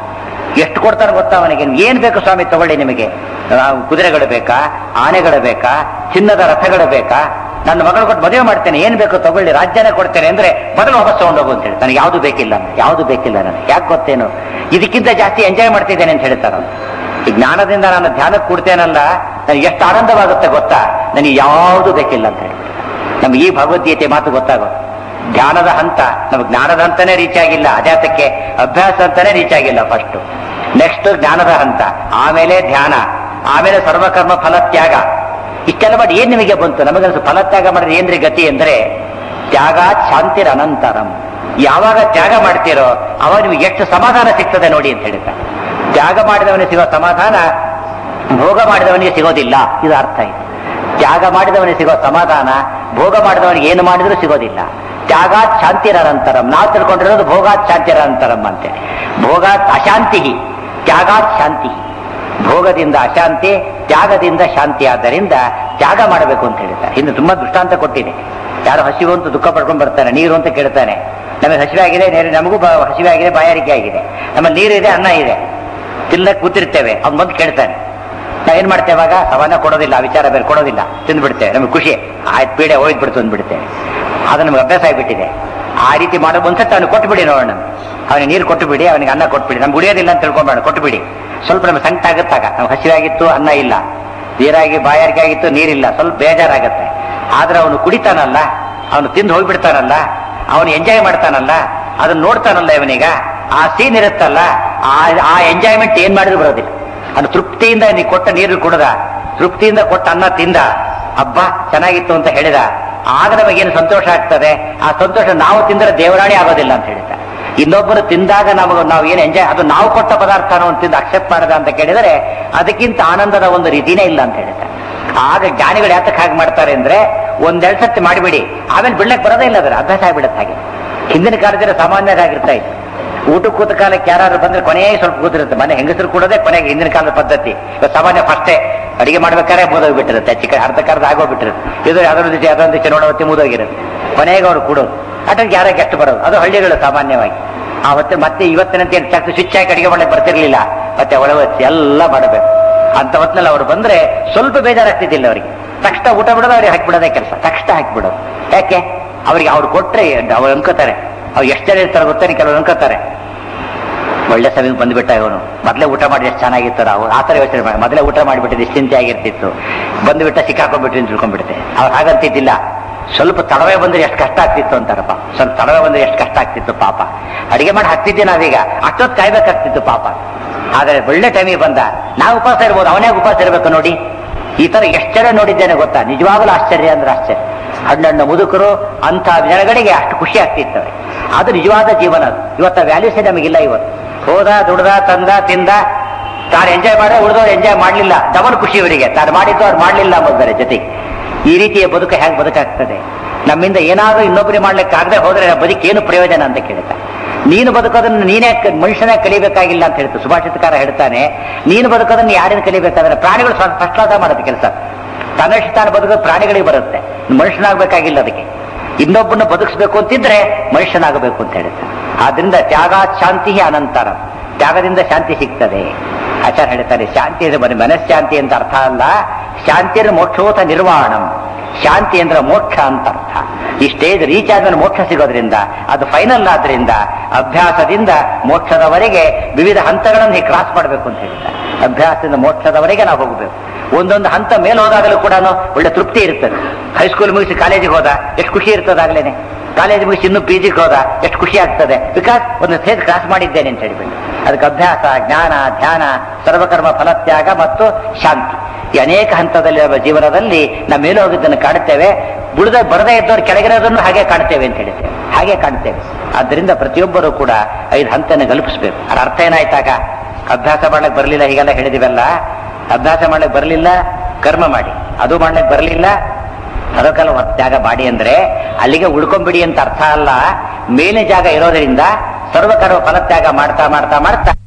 ಎಷ್ಟು ಕೊಡ್ತಾನೆ ಗೊತ್ತಾ ಅವನಿಗೆ ಏನ್ ಬೇಕು ಸ್ವಾಮಿ ತಗೊಳ್ಳಿ ನಿಮಗೆ ಆ, ಕುದುರೆಗಳು ಬೇಕಾ ಆನೆಗಳು ಬೇಕಾ ಚಿನ್ನದ ರಥಗಳು ಬೇಕಾ ನನ್ನ ಮಗಳು ಕೊಟ್ಟು ಮದುವೆ ಮಾಡ್ತೇನೆ ಏನ್ ಬೇಕು ತಗೊಳ್ಳಿ ರಾಜ್ಯನೇ ಕೊಡ್ತೇನೆ ಅಂದ್ರೆ ಮೊದಲು ವಾಪಸ್ ತಗೊಂಡೋಗು ಅಂತ ಹೇಳಿ ನನಗೆ ಯಾವುದು ಬೇಕಿಲ್ಲ ಯಾವುದು ಬೇಕಿಲ್ಲ ನನಗೆ ಯಾಕೆ ಗೊತ್ತೇನು ಇದಕ್ಕಿಂತ ಜಾಸ್ತಿ ಎಂಜಾಯ್ ಮಾಡ್ತಿದ್ದೇನೆ ಅಂತ ಹೇಳ್ತಾರ ಅವ್ನು. ಈ ಜ್ಞಾನದಿಂದ ನಾನು ಧ್ಯಾನಕ್ಕೆ ಕೊಡ್ತೇನಲ್ಲ ನನಗೆ ಎಷ್ಟು ಆನಂದವಾಗುತ್ತೆ ಗೊತ್ತಾ ನನಗೆ ಯಾವುದು ಬೇಕಿಲ್ಲ ಅಂತ ಹೇಳಿ ನಮ್ಗೆ ಈ ಭಗವದ್ಗೀತೆ ಮಾತು ಗೊತ್ತಾಗೋದು ಧ್ಯಾನದ ಹಂತ ನಮ್ಗೆ ಜ್ಞಾನದ ಹಂತನೇ ರೀಚ್ ಆಗಿಲ್ಲ ಅದ್ಯಾತಕ್ಕೆ ಅಭ್ಯಾಸ ಅಂತಾನೆ ರೀಚ್ ಆಗಿಲ್ಲ ಫಸ್ಟ್ ನೆಕ್ಸ್ಟ್ ಜ್ಞಾನದ ಹಂತ ಆಮೇಲೆ ಧ್ಯಾನ ಆಮೇಲೆ ಸರ್ವಕರ್ಮ ಫಲತ್ಯಾಗ ಇಷ್ಟೆಲ್ಲ ಮಾಡಿ ಏನ್ ನಿಮಗೆ ಬಂತು ನಮಗನ್ಸು ಫಲತ್ಯಾಗ ಮಾಡಿದ್ರೆ ಏನ್ರಿ ಗತಿ ಅಂದ್ರೆ ತ್ಯಾಗ ಶಾಂತಿರ ಅನಂತರಂ ಯಾವಾಗ ತ್ಯಾಗ ಮಾಡ್ತೀರೋ ಅವಾಗ ನಿಮಗೆ ಎಷ್ಟು ಸಮಾಧಾನ ಸಿಗ್ತದೆ ನೋಡಿ ಅಂತ ಹೇಳ್ತಾರೆ ತ್ಯಾಗ ಮಾಡಿದವನಿಗೆ ಸಿಗೋ ಸಮಾಧಾನ ಭೋಗ ಮಾಡಿದವನಿಗೆ ಸಿಗೋದಿಲ್ಲ ಇದು ಅರ್ಥ ಇದೆ ತ್ಯಾಗ ಮಾಡಿದವನಿಗೆ ಸಿಗೋ ಸಮಾಧಾನ ಭೋಗ ಮಾಡಿದವನಿಗೆ ಏನು ಮಾಡಿದ್ರೂ ಸಿಗೋದಿಲ್ಲ ತ್ಯಾಗಾತ್ ಶಾಂತಿರನಂತರಂ ನಾವು ತಿಳ್ಕೊಂಡಿರೋದು ಭೋಗಾತ್ ಶಾಂತಿರನಂತರಂ ಅಂತೆ ಭೋಗಾತ್ ಅಶಾಂತಿ ತ್ಯಾಗಾತ್ ಶಾಂತಿ ಭೋಗದಿಂದ ಅಶಾಂತಿ ತ್ಯಾಗದಿಂದ ಶಾಂತಿ ಆದ್ದರಿಂದ ತ್ಯಾಗ ಮಾಡಬೇಕು ಅಂತ ಹೇಳ್ತಾರೆ ಇನ್ನು ತುಂಬಾ ದೃಷ್ಟಾಂತ ಕೊಟ್ಟಿದೆ ಯಾರು ಹಸಿವು ಅಂತ ದುಃಖ ಪಡ್ಕೊಂಡು ಬರ್ತಾನೆ ನೀರು ಅಂತ ಕೇಳ್ತಾನೆ ನಮಗೆ ಹಸಿವೆ ಆಗಿದೆ ನೇರ- ನಮಗೂ ಬ- ಹಸಿವೆ ಆಗಿದೆ ಬಾಯಾರಿಕೆ ಆಗಿದೆ ನಮ್ಮಲ್ಲಿ ನೀರು ಇದೆ ಅನ್ನ ಇದೆ ತಿನ್ನಕ್ ಕೂತಿರ್ತೇವೆ ಅವ್ನು ಬಂದು ಕೇಳ್ತಾನೆ ನಾವ್ ಏನ್ ಮಾಡ್ತೇವೆ ಅವಾಗ ಅವನ್ನ ಕೊಡೋದಿಲ್ಲ ಆ ವಿಚಾರ ಬೇರೆ ಕೊಡೋದಿಲ್ಲ ತಿಂದ್ಬಿಡ್ತೇವೆ ನಮಗೆ ಖುಷಿ ಆಯ್ತು ಪೀಡೆ ಹೋಯ್ತು ಬಿಡ್ತು ಅಂದ್ಬಿಡ್ತೇವೆ ಅದು ನಮ್ಗೆ ಅಭ್ಯಾಸ ಆಗಿಬಿಟ್ಟಿದೆ ಆ ರೀತಿ ಮಾಡೋ ಒಂದ್ಸತ್ತ ಅವನು ಕೊಟ್ಟು ಬಿಡಿ ನೋಡೋಣ ಅವನಿಗೆ ನೀರು ಕೊಟ್ಟು ಬಿಡಿ ಅವನಿಗೆ ಅನ್ನ ಕೊಟ್ಬಿಡಿ ನಮ್ಗೆ ಉಳಿಯೋದಿಲ್ಲ ಅಂತ ತಿಳ್ಕೊಂಬೇಡ ಕೊಟ್ಟು ಬಿಡಿ ಸ್ವಲ್ಪ ನಮ್ಗೆ ಸಂಕಟ ಆಗುತ್ತಾಗ ನಾವು ಹಸಿವಾಗಿತ್ತು ಅನ್ನ ಇಲ್ಲ ನೀರಾಗಿ ಬಾಯಾರಿಕೆ ಆಗಿತ್ತು ನೀರಿಲ್ಲ ಸ್ವಲ್ಪ ಬೇಜಾರಾಗತ್ತೆ ಆದ್ರೆ ಅವನು ಕುಡಿತಾನಲ್ಲ ಅವನು ತಿಂದು ಹೋಗ್ಬಿಡ್ತಾನಲ್ಲ ಅವನು ಎಂಜಾಯ್ ಮಾಡ್ತಾನಲ್ಲ ಅದನ್ನ ನೋಡ್ತಾನಲ್ಲ ಇವನೀಗ ಆ ಸೀನ್ ಇರುತ್ತಲ್ಲ ಆ ಆ ಎಂಜಾಯ್ಮೆಂಟ್ ಏನ್ ಮಾಡಿದ್ರು ಬರೋದಿಲ್ಲ ಅದು ತೃಪ್ತಿಯಿಂದ ನೀ ಕೊಟ್ಟ ನೀರು ಕುಡ್ದ ತೃಪ್ತಿಯಿಂದ ಕೊಟ್ಟ ಅನ್ನ ತಿಂದ ಹಬ್ಬ ಚೆನ್ನಾಗಿತ್ತು ಅಂತ ಹೇಳಿದ ಆಗ ನಮಗೇನು ಸಂತೋಷ ಆಗ್ತದೆ ಆ ಸಂತೋಷ ನಾವು ತಿಂದರೆ ದೇವರಾಣಿ ಆಗೋದಿಲ್ಲ ಅಂತ ಹೇಳಿದ ಇನ್ನೊಬ್ಬರು ತಿಂದಾಗ ನಮಗೆ ನಾವು ಏನು ಎಂಜಾಯ್ ಅದು ನಾವು ಕೊಟ್ಟ ಪದಾರ್ಥನ ಒಂದು ತಿಂದು ಅಕ್ಸೆಪ್ಟ್ ಮಾಡದ ಅಂತ ಕೇಳಿದರೆ ಅದಕ್ಕಿಂತ ಆನಂದದ ಒಂದು ರೀತಿನೇ ಇಲ್ಲ ಅಂತ ಹೇಳಿದ ಆಗ ಜ್ಞಾನಿಗಳು ಯಾತಕ್ಕೆ ಹಾಗೆ ಮಾಡ್ತಾರೆ ಅಂದ್ರೆ ಒಂದೆರಡು ಸತಿ ಮಾಡಿಬಿಡಿ ಆಮೇಲೆ ಬಿಡ್ಲಕ್ಕೆ ಬರೋದೇ ಇಲ್ಲ ಅದರ ಅಭ್ಯಾಸ ಆಗ್ಬಿಡುತ್ತೆ ಹಾಗೆ ಹಿಂದಿನ ಕಾಲದಲ್ಲಿ ಸಾಮಾನ್ಯರಾಗಿರ್ತಾ ಇತ್ತು ಊಟ ಕೂತ ಕಾಲಕ್ಕೆ ಯಾರು ಬಂದ್ರೆ ಕೊನೆಗೆ ಸ್ವಲ್ಪ ಕೂತಿರುತ್ತೆ ಮನೆ ಹೆಂಗಸರು ಕೂಡೋದೇ ಕೊನೆಗೆ ಹಿಂದಿನ ಕಾಲದ ಪದ್ಧತಿ ಇವತ್ತು ಸಾಮಾನ್ಯ ಫಸ್ಟೇ ಅಡಿಗೆ ಮಾಡ್ಬೇಕಾದ್ರೆ ಮುದೋಗ್ಬಿಟ್ಟಿರುತ್ತೆ ಚಿಕ್ಕ ಅರ್ಧ ಕರ್ಧ ಆಗೋಗ್ಬಿಟ್ಟಿರುತ್ತೆ ಇದು ಅದೊಂದು ದಿವಸ ಅದೊಂದು ದಿವಸ ನೋಡೋವತ್ತಿ ಮುದೋಗಿರುತ್ತೆ ಕೊನೆಗೆ ಅವ್ರು ಕೂಡೋದು ಅಟಕ್ಕೆ ಯಾರ ಗೆಸ್ಟ್ ಬರೋದು ಅದು ಹಳ್ಳಿಗಳು ಸಾಮಾನ್ಯವಾಗಿ ಆವತ್ತು ಮತ್ತೆ ಇವತ್ತಿನಂತೆ ಏನು ಚಕ್ ಸ್ವಿಚ್ ಹಾಕಿ ಅಡಿಗೆ ಮಾಡಕ್ಕೆ ಬರ್ತಿರ್ಲಿಲ್ಲ ಮತ್ತೆ ಒಳವಚ್ಚಿ ಎಲ್ಲ ಮಾಡಬೇಕು ಅಂತ ಹೊತ್ತಿನಲ್ಲಿ ಅವ್ರು ಬಂದ್ರೆ ಸ್ವಲ್ಪ ಬೇಜಾರಾಗ್ತಿದ್ದಿಲ್ಲ ಅವರಿಗೆ ತಕ್ಷಣ ಊಟ ಬಿಡೋದು ಅವ್ರಿಗೆ ಹಾಕಿಬಿಡೋದೇ ಕೆಲಸ ತಕ್ಷಣ ಹಾಕಿಬಿಡೋದು ಯಾಕೆ ಅವ್ರಿಗೆ ಅವ್ರು ಕೊಟ್ರೆ ಅವ್ರು ಅನ್ಕೋತಾರೆ ಅವ್ರು ಎಷ್ಟು ಜನ ಇರ್ತಾರೆ ಗೊತ್ತೇನೆ ಕೆಲವರು ಅನ್ಕೋತಾರೆ ಒಳ್ಳೆ ಸಮಯಕ್ಕೆ ಬಂದ್ಬಿಟ್ಟ ಇವನು ಮೊದಲೇ ಊಟ ಮಾಡಿ ಎಷ್ಟು ಚೆನ್ನಾಗಿತ್ತು ನಾವು ಆ ಥರ ಯೋಚನೆ ಮಾಡಿ ಮೊದಲೇ ಊಟ ಮಾಡಿಬಿಟ್ಟಿದ್ದು ಚಿಂತೆ ಆಗಿರ್ತಿತ್ತು ಬಂದ್ಬಿಟ್ಟ ಸಿಕ್ಕಾಕೊಂಡ್ಬಿಟ್ಟು ಅಂತ ತಿಳ್ಕೊಂಡ್ಬಿಡುತ್ತೆ ಅವ್ರು ಹಾಗಂತಿದ್ದಿಲ್ಲ ಸ್ವಲ್ಪ ತಡವೆ ಬಂದ್ರೆ ಎಷ್ಟು ಕಷ್ಟ ಆಗ್ತಿತ್ತು ಅಂತಾರಪ್ಪ ಸ್ವಲ್ಪ ತಡವೆ ಬಂದ್ರೆ ಎಷ್ಟು ಕಷ್ಟ ಆಗ್ತಿತ್ತು ಪಾಪ ಅಡಿಗೆ ಮಾಡಿ ಹಾಕ್ತಿದ್ದೆ ನಾವೀಗ ಅಷ್ಟೊತ್ತು ಕಾಯ್ಬೇಕಾಗ್ತಿತ್ತು ಪಾಪ ಆದ್ರೆ ಒಳ್ಳೆ ಟೈಮಿಗೆ ಬಂದ ನಾವು ಉಪವಾಸ ಇರ್ಬೋದು ಅವನೇ ಉಪವಾಸ ಇರ್ಬೇಕು ನೋಡಿ ಈ ತರ ಎಷ್ಟು ಜನ ನೋಡಿದ್ದೇನೆ ಗೊತ್ತಾ ನಿಜವಾಗಲೂ ಆಶ್ಚರ್ಯ ಅಂದ್ರೆ ಆಶ್ಚರ್ಯ ಹಣ್ಣಣ್ಣ ಮುದುಕರು ಅಂತ ಜನಗಳಿಗೆ ಅಷ್ಟು ಖುಷಿ ಆಗ್ತಿತ್ತು ಅವ್ರಿಗೆ. ಅದು ನಿಜವಾದ ಜೀವನ ಅದು ಇವತ್ತ ವ್ಯಾಲ್ಯೂಸೇ ನಮಗಿಲ್ಲ ಇವತ್ತು ಹೋದ ದುಡ್ದ ತಂದ ತಿಂದ ತಾನು ಎಂಜಾಯ್ ಮಾಡ ಉಳಿದವ್ರು ಎಂಜಾಯ್ ಮಾಡಲಿಲ್ಲ ಡಬಲ್ ಖುಷಿ ಇವರಿಗೆ ತಾನು ಮಾಡಿದ್ದು ಅವ್ರು ಮಾಡಲಿಲ್ಲ ಅಂಬುದಾರೆ ಜೊತೆಗೆ ಈ ರೀತಿಯ ಬದುಕು ಹೇಗೆ ಬದುಕಾಗ್ತದೆ ನಮ್ಮಿಂದ ಏನಾದ್ರೂ ಇನ್ನೊಬ್ಬರಿಗೆ ಮಾಡ್ಲಿಕ್ಕೆ ಆಗದೆ ಹೋದ್ರೆ ನಮ್ಮ ಬದುಕೇನು ಪ್ರಯೋಜನ ಅಂತ ಕೇಳ್ತಾ ನೀನು ಬದುಕೋದನ್ನ ನೀನೇ ಕ- ಮನುಷ್ಯನೇ ಕಲಿಬೇಕಾಗಿಲ್ಲ ಅಂತ ಹೇಳ್ತು ಸುಭಾಷಿತಕಾರ ಹೇಳ್ತಾನೆ ನೀನು ಬದುಕೋದನ್ನ ಯಾರಿಂದ ಕಲಿಬೇಕಾದ್ರೆ ಪ್ರಾಣಿಗಳು ಫಸ್ಟ್ ಕ್ಲಾಸ ಮಾಡುತ್ತೆ ಕೆಲಸ ತನ್ನಷ್ಟು ತಾನು ಬದುಕೋದು ಪ್ರಾಣಿಗಳಿಗೆ ಬರುತ್ತೆ ಮನುಷ್ಯನಾಗಬೇಕಾಗಿಲ್ಲ ಅದಕ್ಕೆ ಇನ್ನೊಬ್ಬನ ಬದುಕಿಸ್ಬೇಕು ಅಂತಿದ್ರೆ ಮನುಷ್ಯನಾಗಬೇಕು ಅಂತ ಹೇಳುತ್ತೆ ಆದ್ರಿಂದ ತ್ಯಾಗ ಶಾಂತಿ ಅನಂತರ ತ್ಯಾಗದಿಂದ ಶಾಂತಿ ಸಿಗ್ತದೆ ಆಚಾರ್ಯ ಹೇಳ್ತಾರೆ ಶಾಂತಿ ಅಂದ್ರೆ ಬರೀ ಮನಃಶಾಂತಿ ಅಂತ ಅರ್ಥ ಅಲ್ಲ ಶಾಂತಿ ಅಂದ್ರೆ ಮೋಕ್ಷೋತ ನಿರ್ವಾಣಂ ಶಾಂತಿ ಅಂದ್ರೆ ಮೋಕ್ಷ ಅಂತ ಅರ್ಥ ಈ ಸ್ಟೇಜ್ ರೀಚ್ ಆದ್ಮೇಲೆ ಮೋಕ್ಷ ಸಿಗೋದ್ರಿಂದ ಅದು ಫೈನಲ್ ಆದ್ರಿಂದ ಅಭ್ಯಾಸದಿಂದ ಮೋಕ್ಷದವರೆಗೆ ವಿವಿಧ ಹಂತಗಳನ್ನು ಕ್ರಾಸ್ ಮಾಡಬೇಕು ಅಂತ ಹೇಳ್ತಾರೆ ಅಭ್ಯಾಸದಿಂದ ಮೋಕ್ಷದವರೆಗೆ ನಾವು ಹೋಗಬೇಕು ಒಂದೊಂದು ಹಂತ ಮೇಲೆ ಹೋದಾಗಲೂ ಕೂಡ ಒಳ್ಳೆ ತೃಪ್ತಿ ಇರ್ತದೆ ಹೈಸ್ಕೂಲ್ ಮುಗಿಸಿ ಕಾಲೇಜಿಗೆ ಹೋದ ಎಷ್ಟು ಖುಷಿ ಇರ್ತದಾಗ್ಲೇನೆ ಕಾಲೇಜ್ ಮುಗಿಸಿ ಇನ್ನು ಪಿ ಜಿಗೆ ಹೋದ ಎಷ್ಟು ಖುಷಿ ಆಗ್ತದೆ ಬಿಕಾಸ್ ಒಂದು ಸ್ಟೇಜ್ ಕ್ರಾಸ್ ಮಾಡಿದ್ದೇನೆ ಅಂತ ಹೇಳಿಬಿಟ್ಟು ಅದಕ್ಕೆ ಅಭ್ಯಾಸ ಜ್ಞಾನ ಧ್ಯಾನ ಸರ್ವಕರ್ಮ ಫಲತ್ಯಾಗ ಮತ್ತು ಶಾಂತಿ ಈ ಅನೇಕ ಹಂತದಲ್ಲಿರುವ ಜೀವನದಲ್ಲಿ ನಮ್ಮ ಮೇಲೆ ಹೋಗಿದ್ದನ್ನು ಕಾಣುತ್ತೇವೆ ಬುಡದ ಬರದೇ ಇದ್ದವ್ರು ಕೆಳಗಿರೋದನ್ನು ಹಾಗೆ ಕಾಣ್ತೇವೆ ಅಂತ ಹೇಳಿದ್ದೇವೆ ಹಾಗೆ ಕಾಣ್ತೇವೆ ಆದ್ದರಿಂದ ಪ್ರತಿಯೊಬ್ಬರು ಕೂಡ ಐದು ಹಂತನ ಕಲ್ಪಿಸಬೇಕು ಅದರ ಅರ್ಥ ಏನಾಯ್ತಾಗ ಅಭ್ಯಾಸ ಮಾಡ್ಲಿಕ್ಕೆ ಬರಲಿಲ್ಲ ಹೀಗೆಲ್ಲ ಹೇಳಿದಿವಲ್ಲ ಅಭ್ಯಾಸ ಮಾಡ್ಲಿಕ್ಕೆ ಬರಲಿಲ್ಲ ಕರ್ಮ ಮಾಡಿ ಅದು ಮಾಡ್ಲಿಕ್ಕೆ ಬರಲಿಲ್ಲ ಸರ್ವಕಾಲ ತ್ಯಾಗ ಮಾಡಿ ಅಂದ್ರೆ ಅಲ್ಲಿಗೆ ಉಳ್ಕೊಂಬಿಡಿ ಅಂತ ಅರ್ಥ ಅಲ್ಲ ಮೇಲೆ ಜಾಗ ಇರೋದರಿಂದ ಸರ್ವಕರ್ಮ ಫಲತ್ಯಾಗ ಮಾಡ್ತಾ ಮಾಡ್ತಾ ಮಾಡ್ತಾ